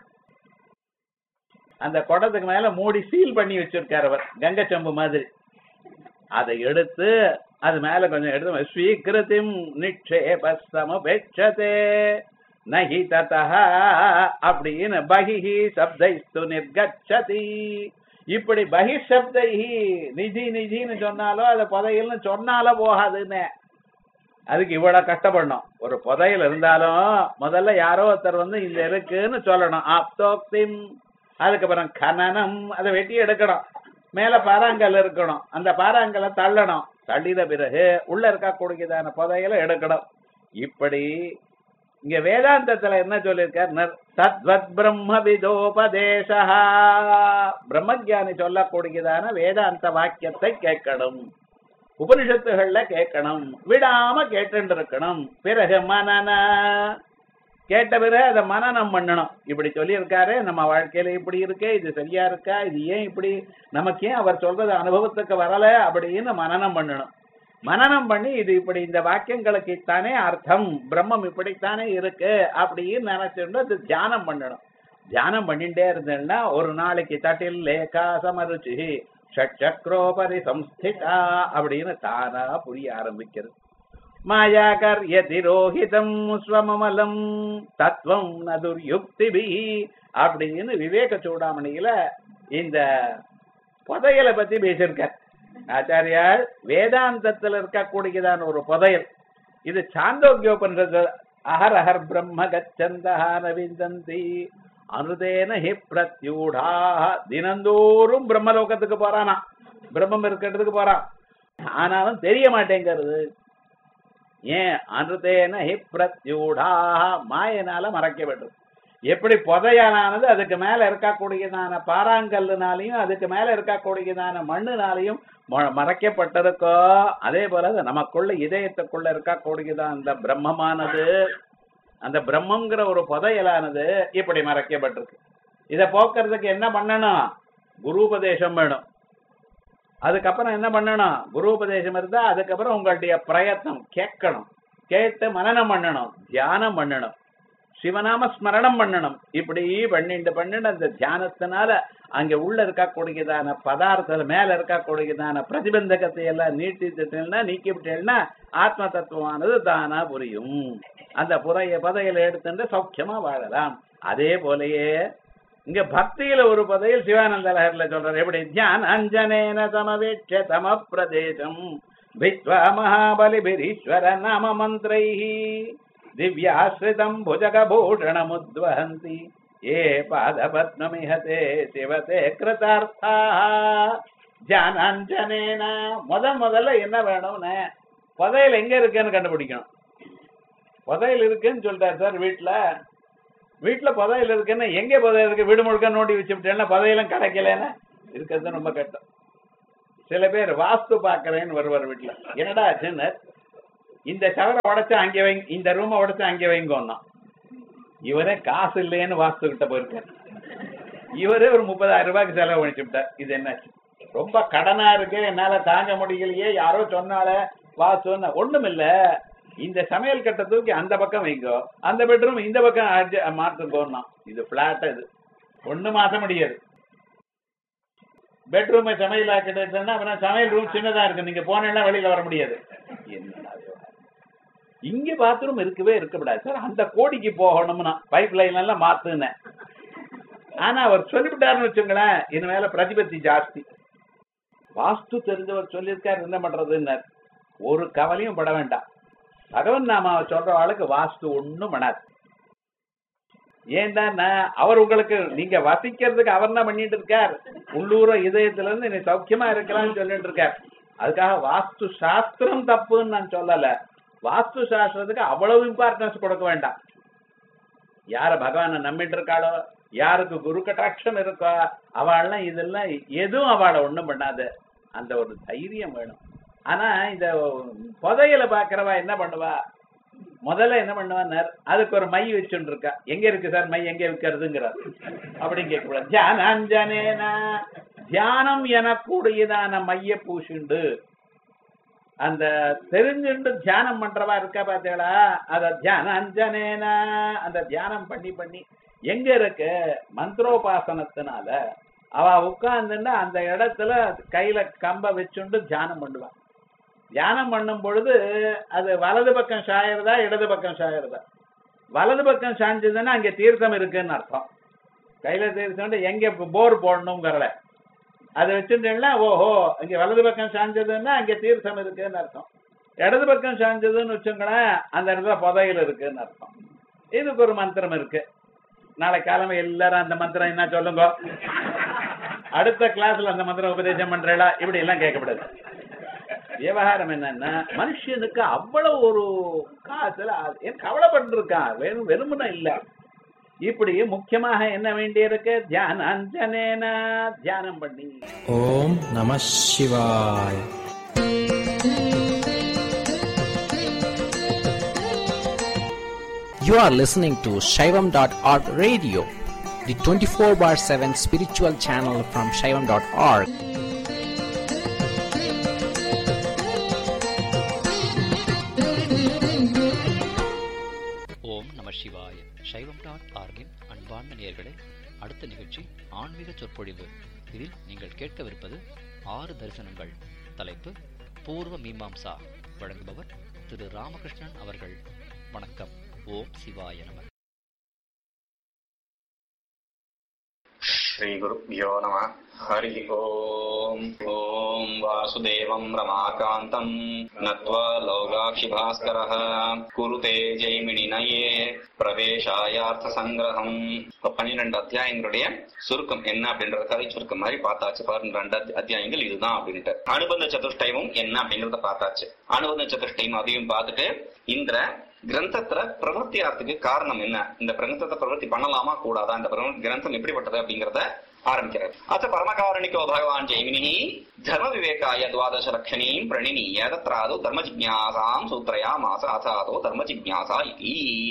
அந்த குடத்துக்கு மேல மூடி சீல் பண்ணி வச்சிருக்காரு அவர் கங்கை செம்பு மாதிரி அதை எடுத்து அது மேல கொஞ்சம் எடுத்து ஸ்வீகிருதிம் நிக்ஷேப சமபேட்சதே நஹி ததா அப்படின்னு பகிஹி சப்தைஸ்து நிர்கச்சதி இப்படி பகி சப்தைஹி நிதி நிதின்னு சொன்னாலோ அது புதையல்னு சொன்னாலோ போகாதுன்னு அதுக்கு இவ்வளவு கஷ்டப்படணும் ஒரு புதையல் இருந்தாலும் முதல்ல யாரோ ஒருத்தர் வந்து இந்த இருக்குன்னு சொல்லணும் ஆப்தோக்திம் அதுக்கப்புறம் கனனம் அதை வெட்டி எடுக்கணும் மேல பாறாங்கல் இருக்கணும் அந்த பாறாங்கல்ல தள்ளணும் தள்ளின பிறகு உள்ள இருக்கக்கூடியதான புதையலை எடுக்கணும் இப்படி இங்க வேதாந்தத்துல என்ன சொல்லியிருக்கார் தத்வத் பிரம்ம விதோபதேசா பிரம்மஜானி சொல்லக்கூடியதான வேதாந்த வாக்கியத்தை கேட்கணும் உபனிஷத்துகள்ல கேட்கணும் விடாம கேட்டு இருக்கணும் பிறகு மனன கேட்ட பிறகு அதை மனனம் பண்ணணும் இப்படி சொல்லியிருக்காரு நம்ம வாழ்க்கையில இப்படி இருக்கே இது சரியா இருக்கா இது ஏன் இப்படி நமக்கு ஏன் அவர் சொல்றது அனுபவத்துக்கு வரல அப்படின்னு மனனம் பண்ணணும் மனனம் பண்ணி இது இப்படி இந்த வாக்கியங்களுக்கு தானே அர்த்தம் பிரம்மம் இப்படித்தானே இருக்கு அப்படின்னு நினைச்சுட்டு அது தியானம் பண்ணணும் தியானம் பண்ணிட்டே இருந்தேன்னா ஒரு நாளைக்கு தட்டில் லேகா சமருச்சி ஷட்சக்ரோபரி சம்ஸ்திதா அப்படின்னு தானா புரிய ஆரம்பிக்கிறது மாயாகர்ய திரோஹிதம் ஸ்வமமலம் தத்துவம் நதுர்யுக்திபி அப்படின்னு விவேக சூடாமணியில இந்த புதையலை பத்தி பேசியிருக்கார் ஆச்சாரியால் வேதாந்தத்தில் இருக்கக்கூடியதான ஒரு புதையல் இது சாந்தோக்கியோபனிஷத்து அஹர் அஹர் பிரம்ம கச்சந்தஹா நவிந்தந்தி அனுதேன ஹி பிரத்யூடா தினந்தோறும் பிரம்மலோகத்துக்கு போறானா பிரம்மம் இருக்கிறதுக்கு போறான் ஆனாலும் தெரிய மாட்டேங்கிறது ஏன் அனுதேன ஹி பிரத்யூடா மாயனால மறைக்கப்பட்டது எப்படி புதையலானது அதுக்கு மேல இருக்கக்கூடியதான பாறாங்கல்லுனாலையும் அதுக்கு மேல இருக்கக்கூடியதான மண்ணுனாலையும் ம- மறைக்கப்பட்டிருக்கோ அதே போல அது நமக்குள்ள இதயத்துக்குள்ள இருக்கக்கூடியதான் அந்த பிரம்மமானது அந்த பிரம்மங்கிற ஒரு புதையலானது இப்படி மறைக்கப்பட்டிருக்கு இத போக்குறதுக்கு என்ன பண்ணணும் குருபதேசம் வேணும் அதுக்கப்புறம் என்ன பண்ணணும் குருபதேசம் இருந்தா அதுக்கப்புறம் உங்களுடைய பிரயத்னம் கேட்கணும் கேட்டு மனனம் பண்ணணும் தியானம் பண்ணணும் சிவநாம ஸ்மரணம் பண்ணணும் இப்படி பண்ணிட்டு பண்ணிட்டு அந்த தியானத்தினால அங்க உள்ள இருக்கக்கூடியதான பதார்த்த மேல இருக்கக்கூடியதான பிரதிபந்தகத்தை எல்லாம் நீட்டிட்டுட்டேன்னா நீக்கி விட்டேன்னா ஆத்ம தத்துவமானது தானா புரியும் அந்த புதைய பதையில எடுத்துட்டு சௌக்கியமா வாழலாம் அதே போலயே இங்க பக்தியில ஒரு பதையில் சிவானந்த லஹர்ல சொல்றாரு எப்படி தியான அஞ்சனேன சமவேட்ச தம பிரதேசம் வித்வா மகாபலிபிரீஸ்வர நாம மந்திரைஹி திவ்யாஸ்ரிதம் புஜகபூஷணமுத்வஹந்தி ஏ பாதபத்மமிஹதே சிவதே கிருதார்த்தாக ஜானாஞ்சனேன முத முதல்ல என்ன வேணும்னு புதையல் எங்க இருக்குன்னு கண்டுபிடிக்கணும் புதையல் இருக்குன்னு சொல்லிட்டாரு சார் வீட்டுல வீட்டுல புதையல் இருக்குன்னு எங்க புதையல் இருக்கு வீடு முழுக்க நோண்டி வச்சுட்டேன்னா புதையலும் கிடைக்கலன்னு இருக்கிறது ரொம்ப கஷ்டம் சில பேர் வாஸ்து பாக்குறேன்னு வருவார் வீட்டுல என்னடா ஆச்சுன்னு இந்த சவரை உடைச்சு அங்கே வைங்க இந்த ரூமை உடைச்சு அங்கே வைங்கோன்னா இவரே காசு இல்லைன்னு வாஸ்து கிட்ட போயிருக்காரு இவரே ஒரு முப்பதாயிரம் ரூபாய்க்கு செலவு பண்ணிச்சுட்டார் இது என்னாச்சு ரொம்ப கடனா இருக்கு என்னால தாங்க முடியலையே யாரோ சொன்னால வாஸ்துன்னு ஒண்ணும் இல்ல இந்த சமையல் கட்டை தூக்கி அந்த பக்கம் வைங்கோ அந்த பெட்ரூம் இந்த பக்கம் adjust- மாத்துங்கோன்னா இது பிளாட் இது ஒண்ணு மாத்த முடியாது பெட்ரூமை சமையல் ஆக்கிட்டேன்னா அப்புறம் சமையல் ரூம் சின்னதா இருக்கு நீங்க போனேன்னா வெளியில வர முடியாது என்னடா இது? இங்க பாத்ரூம் இருக்கவே இருக்கக்கூடாது சார் அந்த கோடிக்கு போகணும்னா பைப் லைன் எல்லாம் மாத்துனேன் ஆனா அவர் சொல்லிவிட்டாருன்னு வச்சுங்களேன் இனிமேல பிரதிபத்தி ஜாஸ்தி வாஸ்து தெரிஞ்சவர் சொல்லியிருக்காரு என்ன பண்றதுன்னார் ஒரு கவலையும் பட வேண்டாம் பகவன் நாமாவை சொல்ற ஆளுக்கு வாஸ்து ஒண்ணும் பண்ணாது ஏன்டா அவர் உங்களுக்கு நீங்க வசிக்கிறதுக்கு அவர் தான் பண்ணிட்டு இருக்கார் உள்ளூர இதயத்துல இருந்து நீ சௌக்கியமா இருக்கலாம்னு சொல்லிட்டு இருக்கார் அதுக்காக வாஸ்து சாஸ்திரம் தப்புன்னு நான் சொல்லல வாஸ்து சாஸ்திரத்துக்கு அவ்வளவு இம்பார்ட்டன்ஸ் கொடுக்க வேண்டாம் யார பகவானை நம்பிட்டு இருக்காளோ யாருக்கு குரு கட்டாட்சம் இருக்கோ அவள்லாம் இதெல்லாம் எதுவும் அவளை ஒண்ணும் பண்ணாது அந்த ஒரு தைரியம் வேணும் ஆனா இந்த புதையல பாக்குறவா என்ன பண்ணுவா முதல்ல என்ன பண்ணுவார் அதுக்கு ஒரு மை வச்சுட்டு இருக்கா எங்க இருக்கு சார் மை எங்க விற்கிறதுங்கிறார் அப்படின்னு கேட்கக்கூடாது தியானாஞ்சனேனா தியானம் எனக்கூடியதான மைய பூசுண்டு அந்த தெரிஞ்சுண்டு தியானம் பண்றவா இருக்கா பாத்தீங்களா அத தியானாஞ்சனேனா அந்த தியானம் பண்ணி பண்ணி எங்க இருக்கு மந்திரோபாசனத்தினால அவ உட்கார்ந்துன்னா அந்த இடத்துல கையில கம்ப வச்சுண்டு தியானம் பண்ணுவா தியானம் பண்ணும் பொழுது அது வலது பக்கம் சாயறதா இடது பக்கம் சாயறதா வலது பக்கம் சாஞ்சதுன்னா அங்க தீர்த்தம் இருக்குன்னு அர்த்தம் கையில தீர்த்தம் எங்க போர் போடணுங்கிறல அதை வச்சுட்டேன்னா ஓஹோ இங்க வலது பக்கம் சாஞ்சதுன்னா அங்க தீர்த்தம் இருக்குன்னு அர்த்தம் இடது பக்கம் சாஞ்சதுன்னு வச்சுங்களேன் அந்த இடத்துல புதையல் இருக்குன்னு அர்த்தம் இதுக்கு ஒரு மந்திரம் இருக்கு நாளை காலமே எல்லாரும் அந்த மந்திரம் என்ன சொல்லுங்க அடுத்த கிளாஸ்ல அந்த மந்திரம் உபதேசம் பண்றீங்களா இப்படி எல்லாம் கேட்கக்கூடாது விவகாரம் என்னன்னா மனுஷனுக்கு அவ்வளவு ஒரு காசுல ஏன் கவலைப்பட்டு இருக்கான் வெறும் வெறுமனா இல்ல இப்படி முக்கியமாக என்ன வேண்டியிருக்கு தியானாஞ்சனேன தியானம் பண்ணி ஓம் நம சிவாய் You are listening to Shaivam.org radio, the 24 bar 7 spiritual channel from Shaivam.org. ஓம் நம சிவாய சைவம் டாட் ஆர்கின் அன்பார்ந்த நேயர்களே அடுத்த நிகழ்ச்சி ஆன்மீக சொற்பொழிவு இதில் நீங்கள் கேட்கவிருப்பது ஆறு தரிசனங்கள் தலைப்பு பூர்வ மீமாம்சா வழங்குபவர் திரு ராமகிருஷ்ணன் அவர்கள் வணக்கம் ஓம் சிவாய நம श्रीगुरुभ्यो नमः हरिः ओम् ॐ वासुदेवम् रमाकान्तम् नत्वा लौगाक्षिभास्करः कुरुते ஜெய்மினினயே பிரவேசாயார்த்த சங்கிரகம் இப்ப பன்னிரெண்டு அத்தியாயங்களுடைய சுருக்கம் என்ன அப்படின்றத கதை சுருக்கம் மாதிரி பார்த்தாச்சு பன்னிரெண்டு அத்தி- அத்தியாயங்கள் இதுதான் அப்படின்ட்டு அனுபந்த சதுஷ்டயமும் என்ன அப்படிங்கறத பார்த்தாச்சு அனுபந்த சதுஷ்டயம் அதையும் பார்த்துட்டு இந்த கிரந்தத்துல பிரவர்த்தியார்த்துக்கு காரணம் என்ன இந்த கிரந்தத்தை பிரவர்த்தி பண்ணலாமா கூடாதா இந்த பிரவ- கிரந்தம் எப்படிப்பட்டது அப்படிங்கறத ஆரம்பிக்கிறார் அத்த பரமகாரணிக்கோ பகவான் ஜெய்மினி தர்ம விவேகாய துவாதச லட்சணீம் பிரணினீய தத்ராது தர்ம ஜிக்ஞாசாம் சூத்ரயா மாச அதாதோ தர்ம ஜிக்ஞாசா இதி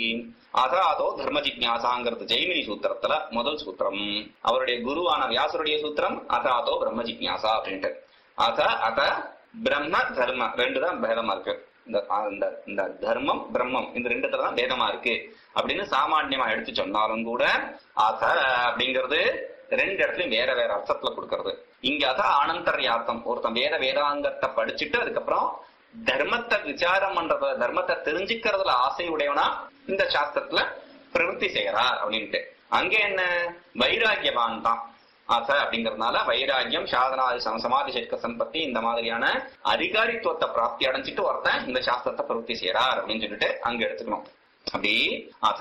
அதாதோ தர்ம ஜிக்ஞாசாங்கிறது ஜெய்மினி சூத்திரத்துல முதல் சூத்திரம் அவருடைய குருவான வியாசருடைய சூத்திரம் அதாதோ பிரம்ம ஜிக்ஞாசா அப்படின்ட்டு அத அத பிரம்ம தர்ம ரெண்டு தான் பேதமா இருக்கு இந்த அ- இந்த இந்த தர்மம் பிரம்மம் இந்த ரெண்டுத்துல தான் பேதமா இருக்கு அப்படின்னு சாமான்யமா எடுத்து சொன்னாலும் கூட அத அப்படிங்கிறது ரெண்டு இடத்துலயும் வேற வேற அர்த்தத்துல கொடுக்கறது இங்க அத ஆனந்தர்யார்த்தம் ஒருத்தன் வேத வேதாங்கத்தை படிச்சுட்டு அதுக்கப்புறம் தர்மத்தை விசாரம் பண்றத தர்மத்தை தெரிஞ்சுக்கிறதுல ஆசை உடையவனா இந்த சாஸ்திரத்துல பிரவൃத்தி செய்யறார் அப்படின்ட்டு அங்க என்ன வைராகியவான் தான் ஆசை அப்படிங்கறதுனால வைராகியம் சாதனாதி சம- சமாதி சட்க சம்பத்தி இந்த மாதிரியான அதிகாரித்துவத்தை பிராப்தி அடைஞ்சிட்டு ஒருத்தன் இந்த சாஸ்திரத்தை பிரவൃத்தி செய்யறார் அப்படின்னு சொல்லிட்டு அங்க எடுத்துக்கணும் அப்படி அத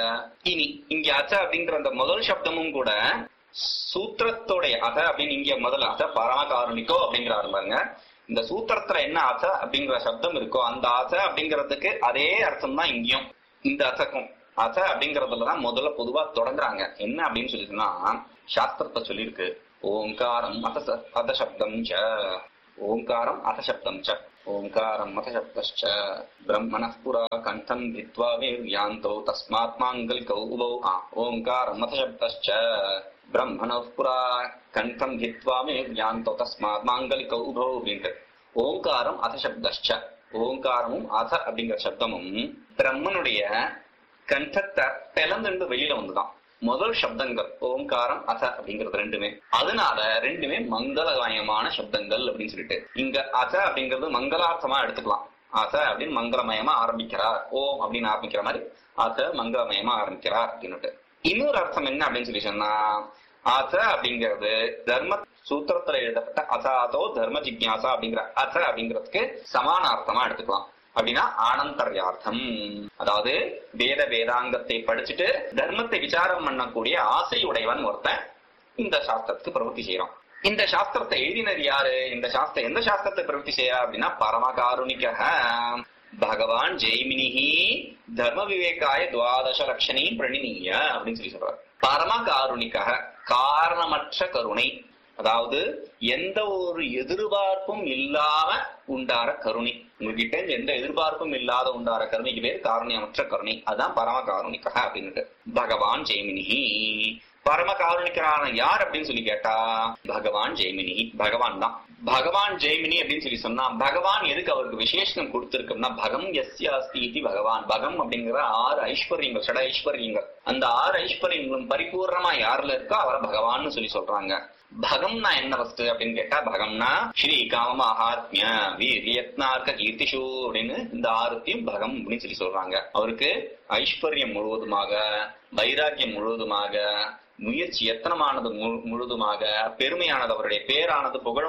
இனி இங்க அச்ச அப்படிங்கிற அந்த முதல் சப்தமும் கூட சூத்திரத்தோடைய அத அப்படின்னு இங்க முதல்ல அத பரமகாருணிக்கோ அப்படிங்கிறாரு பாருங்க இந்த சூத்திரத்துல என்ன அச அப்படிங்கிற சப்தம் இருக்கோ அந்த அச அப்படிங்கிறதுக்கு அதே அர்த்தம் தான் இங்கேயும் இந்த அசக்கும் அச அப்படிங்கறதுலதான் முதல்ல பொதுவா தொடங்குறாங்க என்ன அப்படின்னு சொல்லிட்டுனா சாஸ்திரத்தை சொல்லியிருக்கு ஓங்காரம் அத ச- அத சப்தம் ச ஓங்காரம் அத சப்தம் ச ஓங்காரம் அத சப்தश्च பிரம்மணः புரா கண்டம் வித்வா வீர்யாந்தோ தஸ்மாத் மாங்கலிகௌ உபௌ ஆ ஓங்காரம் அத சப்தश्च பிரம்மணः புரா கண்டம் வித்வா வீர்யாந்தோ தஸ்மாத் மாங்கலிகௌ உபௌ அப்படின்ட்டு ஓங்காரம் அத சப்தश्च ஓங்காரமும் அத அப்படிங்கிற சப்தமும் பிரம்மனுடைய கண்டத்தை பிளந்துண்டு வெளியில வந்துதான் முதல் சப்தங்கள் ஓங்காரம் அச அப்படிங்கிறது ரெண்டுமே அதனால ரெண்டுமே மங்களமயமான சப்தங்கள் அப்படின்னு சொல்லிட்டு இங்க அச அப்படிங்கிறது மங்களார்த்தமா எடுத்துக்கலாம் அச அப்படின்னு மங்களமயமா ஆரம்பிக்கிறார் ஓம் அப்படின்னு ஆரம்பிக்கிற மாதிரி அச மங்களமயமா ஆரம்பிக்கிறார் அப்படின்னுட்டு இன்னொரு அர்த்தம் என்ன அப்படின்னு சொல்லி சொன்னா அச அப்படிங்கிறது தர்ம சூத்திரத்துல எழுதப்பட்ட அசாதோ தர்ம ஜிக்ஞாசா அப்படிங்கிற அச அப்படிங்கிறதுக்கு சமான அர்த்தமா எடுத்துக்கலாம் அப்படின்னா ஆனந்தர்யார்த்தம் அதாவது வேத வேதாங்கத்தை படிச்சுட்டு தர்மத்தை விசாரம் பண்ணக்கூடிய ஆசை உடையவன் ஒருத்தன் இந்த சாஸ்திரத்துக்கு பிரவൃத்தி செய்யறான் இந்த சாஸ்திரத்தை எழுதினது யாரு இந்த சாஸ்திரம் எந்த சாஸ்திரத்தை பிரவൃத்தி செய்ய அப்படின்னா பரமகாருணிக பகவான் ஜெய்மினிஹி தர்ம விவேகாய துவாதச லட்சணி பிரணினீய அப்படின்னு சொல்லி சொல்றார் பரமகாருணிக காரணமற்ற கருணை அதாவது எந்த ஒரு எதிர்பார்ப்பும் இல்லாம உண்டார கருணை உங்ககிட்ட இருந்து எந்த எதிர்பார்ப்பும் இல்லாத உண்டார கருணைக்கு பேர் காரணியமற்ற கருணை அதான் பரம காருணிக்கா அப்படின்னுட்டு பகவான் ஜெய்மினிஹி பரம காருணிகரான யார் அப்படின்னு சொல்லி கேட்டா பகவான் ஜெய்மினி பகவான் தான் பகவான் ஜெய்மினி அப்படின்னு சொல்லி சொன்னா பகவான் எதுக்கு அவருக்கு விசேஷம் கொடுத்திருக்கும்னா பகம் எஸ்ய அஸ்தி இதி பகவான் பகம் அப்படிங்கிற ஆறு ஐஸ்வர்யங்கள் சட ஐஸ்வர்யங்கள் அந்த ஆறு ஐஸ்வர்யங்களும் பரிபூர்ணமா யாருல இருக்கோ அவரை பகவான்னு சொல்லி சொல்றாங்க பகம்னா என்ன ஃபர்ஸ்ட் அப்படின்னு கேட்டா பகம்னா ஸ்ரீ காம மகாத்மிய வீரியத்னார்க்க கீர்த்திஷு அப்படின்னு இந்த ஆறுத்தையும் பகம் அப்படின்னு சொல்லி சொல்றாங்க அவருக்கு ஐஸ்வர்யம் முழுவதுமாக வைராக்கியம் முழுவதுமாக முயற்சி எத்தனமானது மு- முழுதுமாக பெருமையானது அவருடைய பேரானது புகழானது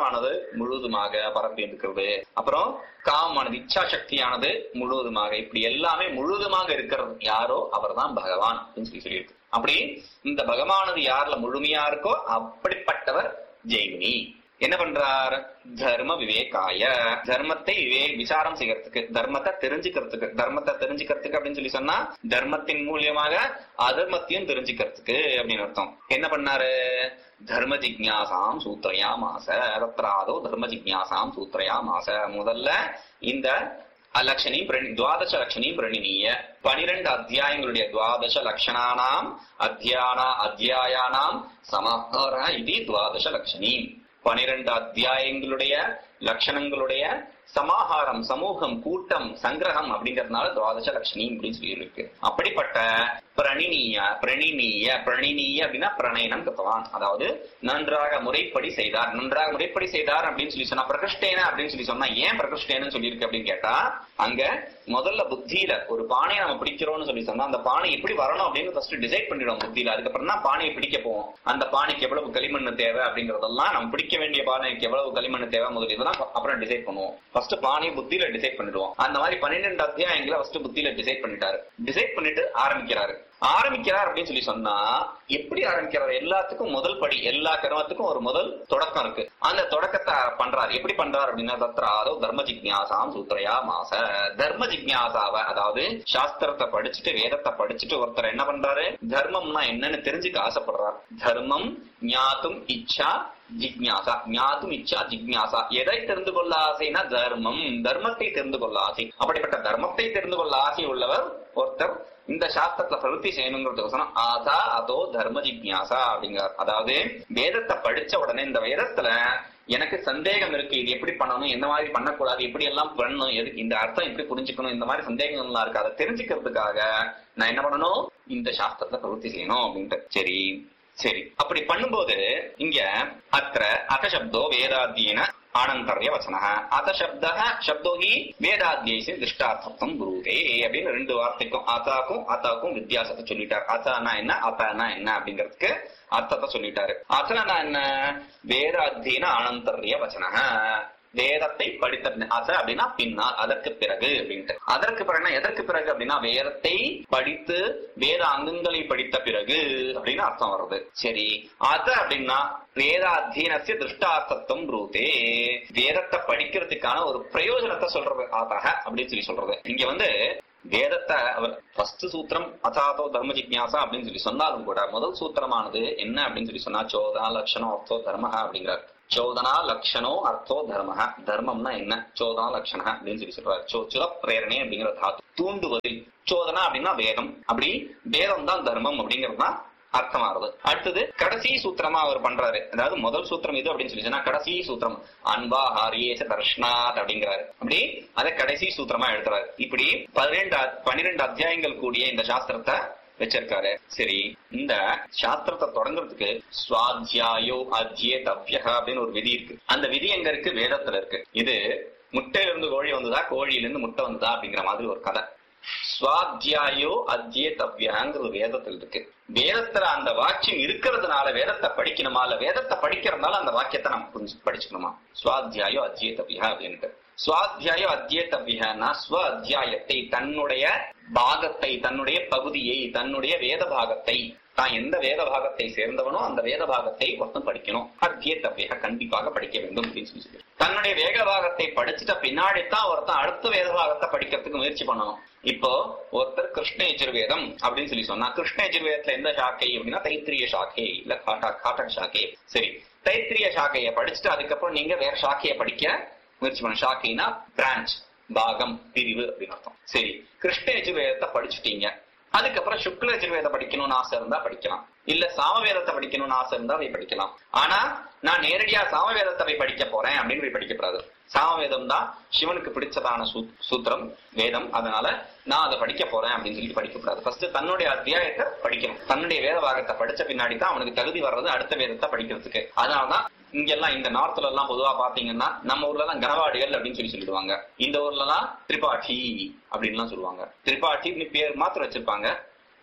முழுவதுமாக பரப்பி இருக்கிறது அப்புறம் காமமானது இச்சா சக்தியானது முழுவதுமாக இப்படி எல்லாமே முழுவதுமாக இருக்கிறது யாரோ அவர்தான் பகவான் அப்படின்னு சொல்லி சொல்லியிருக்கு அப்படி இந்த பகவானது யார்ல முழுமையா இருக்கோ அப்படிப்பட்டவர் ஜெய்மினி என்ன பண்றார் தர்ம விவேகாய தர்மத்தை விவே விசாரம் செய்யறதுக்கு தர்மத்தை தெரிஞ்சுக்கிறதுக்கு தர்மத்தை தெரிஞ்சுக்கிறதுக்கு அப்படின்னு சொல்லி சொன்னா தர்மத்தின் மூலியமாக அதர்மத்தையும் தெரிஞ்சுக்கிறதுக்கு அப்படின்னு அர்த்தம் என்ன பண்ணாரு தர்ம ஜிக்ஞாசாம் சூத்திரயா மாச தத்ராதோ தர்ம ஜிக்ஞாசாம் சூத்திரயா மாச முதல்ல இந்த லட்சணி துவாதச லட்சணி பிரணீய பனிரெண்டு அத்தியாயங்களுடைய துவாதச லட்சணானாம் அத்தியானா அத்தியாயானாம் சமாஹார இது துவாதச லட்சணி பனிரெண்டு அத்தியாயங்களுடைய லட்சணங்களுடைய சமாஹாரம் சமூகம் கூட்டம் சங்கிரகம் அப்படிங்கறதுனால துவாதச லட்சணி அப்படின்னு சொல்லி இருக்கு அப்படிப்பட்ட பிரணினீய பிரணினீய பிரணினீய அப்படின்னா பிரணயனம் கத்தவான் அதாவது நன்றாக முறைப்படி செய்தார் நன்றாக முறைப்படி செய்தார் அப்படின்னு சொல்லி சொன்னா பிரகிருஷ்டேன அப்படின்னு சொல்லி சொன்னா ஏன் பிரகிருஷ்டேன்னு சொல்லியிருக்கு அப்படின்னு கேட்டா அங்க முதல்ல புத்தியில ஒரு பானையை நம்ம பிடிக்கிறோம்னு சொல்லி சொன்னா அந்த பானை எப்படி வரணும் அப்படின்னு ஃபர்ஸ்ட் டிசைட் பண்ணிடுவோம் புத்தியில அதுக்கப்புறம் தான் பானையை பிடிக்க போவோம் அந்த பானைக்கு எவ்வளவு களிமண் தேவை அப்படிங்கறதெல்லாம் நம்ம பிடிக்க வேண்டிய பானைக்கு எவ்வளவு களிமண் தேவை முதல் இதெல்லாம் அப்புறம் டிசைட் பண்ணுவோம் ஃபர்ஸ்ட் பானையை புத்தியில டிசைட் பண்ணிடுவோம் அந்த மாதிரி பன்னிரெண்டு அத்தியாயங்களை ஃபர்ஸ்ட் புத்தியில டிசைட் பண்ணிட்டாரு டிசைட் பண்ணிட்டு ஆரம்பிக்கிறாரு ஆரம்பிக்கிறார் அப்படின்னு சொல்லி சொன்னா எப்படி ஆரம்பிக்கிறார் எல்லாத்துக்கும் முதல் படி எல்லா கர்மத்துக்கும் ஒரு முதல் தொடக்கம் இருக்கு அந்த தொடக்கத்தை பண்றாரு எப்படி பண்றாரு அப்படின்னா தத்ராதோ தர்ம ஜிக்ஞாசாம் சூத்திரையா மாச தர்ம ஜிக்ஞாசாவ அதாவது சாஸ்திரத்தை படிச்சுட்டு வேதத்தை படிச்சுட்டு ஒருத்தர் என்ன பண்றாரு தர்மம்னா என்னன்னு தெரிஞ்சுக்க ஆசைப்படுறார் தர்மம் ஞாத்தும் இச்சா ஜிக்ஞாசா ஞாத்தும் இச்சா ஜிக்ஞாசா எதை தெரிந்து கொள்ள ஆசைனா தர்மம் தர்மத்தை தெரிந்து கொள்ள ஆசை அப்படிப்பட்ட தர்மத்தை தெரிந்து கொள்ள ஆசை உள்ளவர் ஒருத்தர் இந்த சாஸ்திரத்தை பிரவൃத்தி செய்யணுங்கிறதுக்கோசரம் ஆசா அதோ தர்ம ஜிக்ஞாசா அப்படிங்கிறார் அதாவது வேதத்தை படிச்ச உடனே இந்த வேதத்துல எனக்கு சந்தேகம் இருக்கு இது எப்படி பண்ணணும் எந்த மாதிரி பண்ணக்கூடாது எப்படி எல்லாம் பண்ணணும் எது இந்த அர்த்தம் எப்படி புரிஞ்சுக்கணும் இந்த மாதிரி சந்தேகங்கள்லாம் இருக்கு அதை தெரிஞ்சுக்கிறதுக்காக நான் என்ன பண்ணணும் இந்த சாஸ்திரத்தை பிரவൃத்தி செய்யணும் அப்படின்ட்டு சரி சரி அப்படி பண்ணும்போது இங்க அத்த அகசப்தோ வேதாத்தியன ஆனந்தர்ய வச்சன அத சப்த சப்தோ ஹி வேதாத்தியசி திருஷ்டார்த்தம் குருதே அப்படின்னு ரெண்டு வார்த்தைக்கும் அதாக்கும் அத்தாக்கும் வித்தியாசத்தை சொல்லிட்டார் அத்தானா என்ன அத்தானா என்ன அப்படிங்கிறதுக்கு அர்த்தத்தை சொல்லிட்டாரு அத்தனா என்ன வேதாத்தியன ஆனந்தர்ய வச்சன வேதத்தை படித்த அச அப்படின்னா பின்னால் அதற்கு பிறகு அப்படின்ட்டு அதற்கு பிறகு எதற்கு பிறகு அப்படின்னா வேதத்தை படித்து வேத அங்கங்களை படித்த பிறகு அப்படின்னு அர்த்தம் வருது சரி அத அப்படின்னா வேதாத்தியனசிய திருஷ்டார்த்தத்துவம் ரூதே வேதத்தை படிக்கிறதுக்கான ஒரு பிரயோஜனத்தை சொல்றது ஆதாக அப்படின்னு சொல்லி சொல்றது இங்க வந்து வேதத்தை அவர் ஃபர்ஸ்ட் சூத்திரம் அசாதோ தர்ம ஜிக்ஞாசா அப்படின்னு சொல்லி சொன்னாலும் கூட முதல் சூத்திரமானது என்ன அப்படின்னு சொல்லி சொன்னா சோதனா லட்சணம் அர்த்தோ தர்மஹா அப்படிங்கிறார் சோதனா லட்சணோ அர்த்தோ தர்மஹ தர்மம்னா என்ன சோதனா லட்சண அப்படின்னு சொல்லி சொல்றாரு சோச்சுல பிரேரணை அப்படிங்கிற தாத்து தூண்டுவதில் சோதனா அப்படின்னா வேதம் அப்படி வேதம் தான் தர்மம் அப்படிங்கிறது தான் அர்த்தமாகுது அடுத்தது கடைசி சூத்திரமா அவர் பண்றாரு அதாவது முதல் சூத்திரம் இது அப்படின்னு சொல்லி சொன்னா கடைசி சூத்திரம் அன்பா ஹாரியேச தர்ஷனாத் அப்படிங்கிறாரு அப்படி அதை கடைசி சூத்திரமா எழுதுறாரு இப்படி பதினெண்டு பன்னிரெண்டு அத்தியாயங்கள் கூடிய இந்த சாஸ்திரத்தை வச்சிருக்காரு சரி இந்த சாஸ்திரத்தை தொடங்குறதுக்கு சுவாத்தியாயோ அத்தியே தவ்ய அப்படின்னு ஒரு விதி இருக்கு அந்த விதி எங்க இருக்கு வேதத்துல இருக்கு இது முட்டையில இருந்து கோழி வந்ததா கோழியில இருந்து முட்டை வந்ததா அப்படிங்கிற மாதிரி ஒரு கதை சுவாத்தியாயோ அத்தியே தவ்யாங்கிறது வேதத்தில் இருக்கு வேதத்துல அந்த வாக்கியம் இருக்கிறதுனால வேதத்தை படிக்கணுமா இல்ல வேதத்தை படிக்கிறதுனால அந்த வாக்கியத்தை நம்ம புரிஞ்சு படிச்சுக்கணுமா சுவாத்தியாயோ அத்தியே தவ்யா அப்படின்ட்டு சுவாத்தியாயோ அத்தியேத்தவ்யனா ஸ்வ அத்தியாயத்தை தன்னுடைய பாகத்தை தன்னுடைய பகுதியை தன்னுடைய வேத பாகத்தை தான் எந்த வேத பாகத்தை சேர்ந்தவனோ அந்த வேத பாகத்தை ஒருத்தன் படிக்கணும் அத்தியேத்தவ்ய கண்டிப்பாக படிக்க வேண்டும் அப்படின்னு சொல்லி சொல்லி தன்னுடைய வேத பாகத்தை படிச்சுட்ட பின்னாடி தான் ஒருத்தன் அடுத்த வேத பாகத்தை படிக்கிறதுக்கு முயற்சி பண்ணணும் இப்போ ஒருத்தர் கிருஷ்ண யஜுர்வேதம் அப்படின்னு சொல்லி சொன்னா கிருஷ்ண யஜுர்வேதத்துல எந்த சாக்கை அப்படின்னா தைத்திரிய சாக்கை இல்ல காட்டா காட்டக் சாக்கை சரி தைத்திரிய சாக்கையை படிச்சுட்டு அதுக்கப்புறம் நீங்க வேற சாக்கையை படிக்க முயற்சி பண்ண ஷாக்கினா பிரான்ச் பாகம் பிரிவு அப்படின்னு அர்த்தம் சரி கிருஷ்ண யஜுர்வேதத்தை படிச்சுட்டீங்க அதுக்கப்புறம் சுக்ல யஜுர்வேதம் படிக்கணும்னு ஆசை இருந்தா படிக்கலாம் இல்ல சாமவேதத்தை படிக்கணும்னு ஆசை இருந்தா அதை படிக்கலாம் ஆனா நான் நேரடியா சாமவேதத்தை போய் படிக்க போறேன் அப்படின்னு போய் படிக்கப்படாது சாமவேதம் தான் சிவனுக்கு பிடிச்சதான சூத்திரம் வேதம் அதனால நான் அதை படிக்க போறேன் அப்படின்னு சொல்லி படிக்கக்கூடாது ஃபர்ஸ்ட் தன்னுடைய அத்தியாயத்தை படிக்கணும் தன்னுடைய வேத பாகத்தை படிச்ச பின்னாடி தான் அவனுக்கு தகுதி வர்றது அடுத்த வேதத்தை படிக்கிறதுக்கு அதனாலதான் இங்கெல்லாம் இந்த நார்த்ல எல்லாம் பொதுவா பாத்தீங்கன்னா நம்ம ஊர்ல எல்லாம் கனவாடிகள் அப்படின்னு சொல்லி சொல்லிடுவாங்க இந்த ஊர்ல எல்லாம் திரிபாட்டி அப்படின்னு எல்லாம் சொல்லுவாங்க திரிபாட்டி பேர் மாத்திரம் வச்சிருப்பாங்க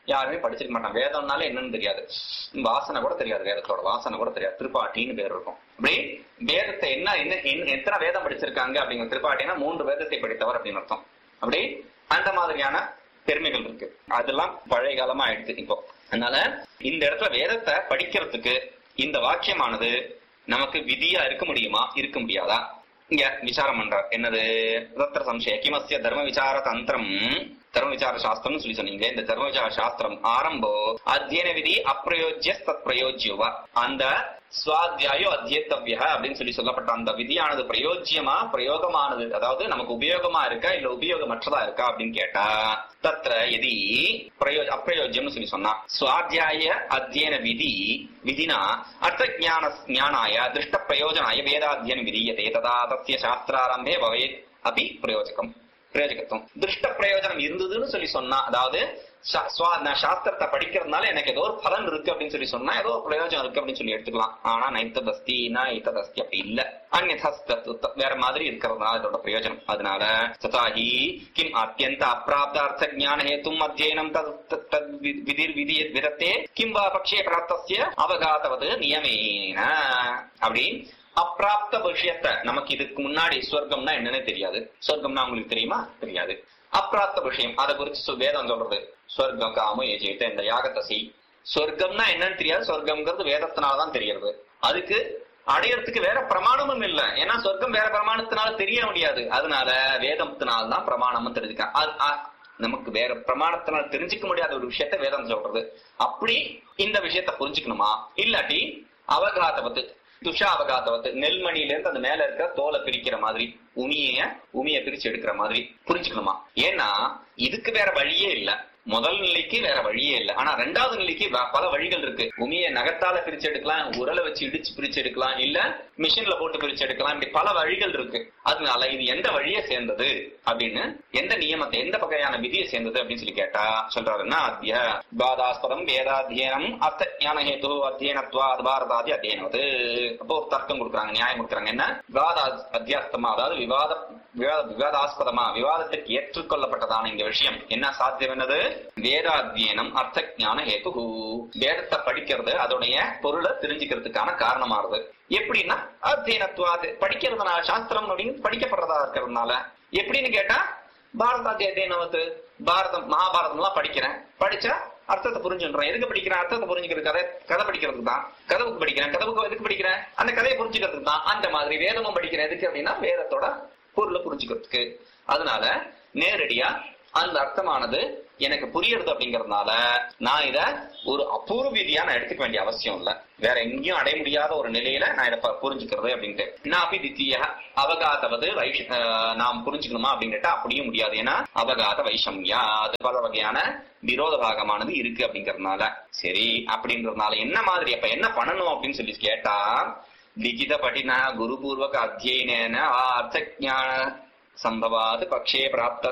யாருமே படிச்சிருக்க மாட்டாங்க வேதம்னாலே என்னன்னு தெரியாது வாசனை கூட தெரியாது வேதத்தோட வாசனை கூட தெரியாது திருப்பாட்டின்னு பேர் இருக்கும் அப்படி வேதத்தை என்ன என்ன என்ன- எத்தனை வேதம் படிச்சிருக்காங்க அப்படிங்கிற திருப்பாட்டினா மூன்று வேதத்தை படித்தவர் அப்படின்னு அர்த்தம் அப்படி அந்த மாதிரியான பெருமைகள் இருக்கு அதெல்லாம் பழைய காலமா ஆயிடுச்சு இப்போ அதனால இந்த இடத்துல வேதத்தை படிக்கிறதுக்கு இந்த வாக்கியமானது நமக்கு விதியா இருக்க முடியுமா இருக்க முடியாதா இங்க விசாரம் பண்றார் என்னது தத்திர சம்சய கிமஸ்ய தர்ம விசார தந்திரம் தர்ம விசார சாஸ்திரம்னு சொல்லி சொன்னீங்க இந்த தர்ம விசார சாஸ்திரம் ஆரம்போ அத்தியன விதி அப்பிரயோஜ்ய தத் பிரயோஜ்யவா அந்த சுவாத்தியாயோ அத்தியத்தவ்ய அப்படின்னு சொல்லி சொல்லப்பட்ட அந்த விதியானது பிரயோஜ்யமா பிரயோகமானது அதாவது நமக்கு உபயோகமா இருக்கா இல்ல உபயோகமற்றதா இருக்கா அப்படின்னு கேட்டா தத்ர எதி பிரயோஜ அப்பிரயோஜ்யம்னு சொல்லி சொன்னா சுவாத்தியாய அத்தியன விதி விதினா அர்த்த ஞான ஞானாய திருஷ்ட பிரயோஜனாய வேதாத்தியன விதீயதே ததா தஸ்ய சாஸ்திராரம்பே பவேத் அபி பிரயோஜகம் பிரயோஜகத்துவம் திருஷ்ட பிரயோஜனம் இருந்ததுன்னு சொல்லி சொன்னா அதாவது சா- சுவா- நான் சாஸ்திரத்தை படிக்கிறதுனால எனக்கு ஏதோ ஒரு பலன் இருக்கு அப்படின்னு சொல்லி சொன்னா ஏதோ ஒரு பிரயோஜனம் இருக்கு அப்படின்னு சொல்லி எடுத்துக்கலாம் ஆனா நைத்ததஸ்தி நைத்ததஸ்தி அப்படி இல்ல அந்நஸ்த வேற மாதிரி இருக்கிறதுனால இதோட பிரயோஜனம் அதனால ததாஹி கிம் அத்தியந்த அப்பிராப்தார்த்த ஞான ஹேத்தும் அத்தியனம் தத் தத் தத் வி- விதிர் விதி விதத்தே கிம் வா பக்ஷே பிராப்தஸ்ய அவகாதவது நியமேன அப்படி அப்பிராப்த விஷயத்த நமக்கு இதுக்கு முன்னாடி சொர்க்கம்னா என்னன்னு தெரியாது சொர்க்கம்னா உங்களுக்கு தெரியுமா தெரியாது அப்பிராப்த விஷயம் அதை குறிச்சு சொ- வேதம் சொல்றது சொர்க்கம் காம ஏஜிட்ட இந்த யாகத்தை செய் சொர்க்கம்னா என்னன்னு தெரியாது சொர்க்கம்ங்கிறது வேதத்தினாலதான் தெரியறது அதுக்கு அடையறதுக்கு வேற பிரமாணமும் இல்ல ஏன்னா சொர்க்கம் வேற பிரமாணத்தினால தெரிய முடியாது அதனால வேதத்தினால தான் பிரமாணமும் தெரிஞ்சுக்க அது- அ- நமக்கு வேற பிரமாணத்தினால தெரிஞ்சுக்க முடியாத ஒரு விஷயத்த வேதம் சொல்றது அப்படி இந்த விஷயத்த புரிஞ்சுக்கணுமா இல்லாட்டி அவகாதவத்து துஷா அவகாதவத்து நெல்மணியில இருந்து அந்த மேல இருக்கிற தோலை பிரிக்கிற மாதிரி உமிய உமிய பிரிச்சு எடுக்கிற மாதிரி புரிஞ்சுக்கணுமா ஏன்னா இதுக்கு வேற வழியே இல்ல முதல் நிலைக்கு வேற வழியே இல்ல ஆனா ரெண்டாவது நிலைக்கு வ- பல வழிகள் இருக்கு உமிய நகத்தால பிரிச்சு எடுக்கலாம் உரலை வச்சு இடிச்சு பிரிச்சு எடுக்கலாம் இல்ல மிஷின்ல போட்டு பிரிச்சு எடுக்கலாம் இப்படி பல வழிகள் இருக்கு அதனால இது எந்த வழியை சேர்ந்தது அப்படின்னு எந்த நியமத்தை எந்த வகையான விதியை சேர்ந்தது அப்படின்னு சொல்லி கேட்டா சொல்றாருன்னா அத்திய பாதாஸ்பதம் வேதாத்தியனம் அர்த்த ஞான ஹேது அத்தியனத்வா பாரதாதி அத்தியனவது அப்போ ஒரு தர்க்கம் கொடுக்குறாங்க நியாயம் கொடுக்குறாங்க என்ன விவாத அத்தியாஸ்தமா அதாவது விவாத விவாத- விவாதாஸ்பதமா விவாதத்திற்கு ஏற்றுக்கொள்ளப்பட்டதான இந்த விஷயம் என்ன சாத்தியம் என்னது வேதாத்தியனம் அர்த்த ஞான ஹேது வேதத்தை படிக்கிறது அதோடைய பொருளை தெரிஞ்சுக்கிறதுக்கான காரணமாகுது எப்படின்னா அத்தியனத்துவாது படிக்கிறதுனால சாஸ்திரம் அப்படின்னு படிக்கப்படுறதா இருக்கிறதுனால எப்படின்னு கேட்டா பாரதாதி அத்தியனவத்து பாரதம் மகாபாரதம் எல்லாம் படிக்கிறேன் படிச்சா அர்த்தத்தை புரிஞ்சுன்றேன் எதுக்கு படிக்கிறேன் அர்த்தத்தை புரிஞ்சுக்கிறது கதை கதை படிக்கிறதுக்கு தான் கதவுக்கு படிக்கிறேன் கதவுக்கு எதுக்கு படிக்கிறேன் அந்த கதையை புரிஞ்சுக்கிறதுக்கு தான் அந்த மாதிரி வேதமும் படிக்கிறேன் எதுக்கு அப்படின்னா வேதத்தோட பொருளை புரிஞ்சுக்கிறதுக்கு அதனால நேரடியா அந்த அர்த்தமானது எனக்கு புரியுறது அப்படிங்கறதுனால நான் இத ஒரு அபூர்வ விதியா நான் எடுத்துக்க வேண்டிய அவசியம் இல்ல வேற எங்கேயும் அடைய முடியாத ஒரு நிலையில நான் இதை ப- புரிஞ்சுக்கிறது அப்படின்ட்டு நான் அப்படி தித்திய அவகாதவது வைஷ ஆஹ் நாம் புரிஞ்சுக்கணுமா அப்படின்னு கேட்டா அப்படியும் முடியாது ஏன்னா அவகாத வைஷம்யா அது பல வகையான விரோத பாகமானது இருக்கு அப்படிங்கறதுனால சரி அப்படின்றதுனால என்ன மாதிரி அப்ப என்ன பண்ணணும் அப்படின்னு சொல்லி கேட்டா லிகித படின குருபூர்வக அத்தியன அர்த்த ஞான சம்பவாத் பக்ஷே பிராப்த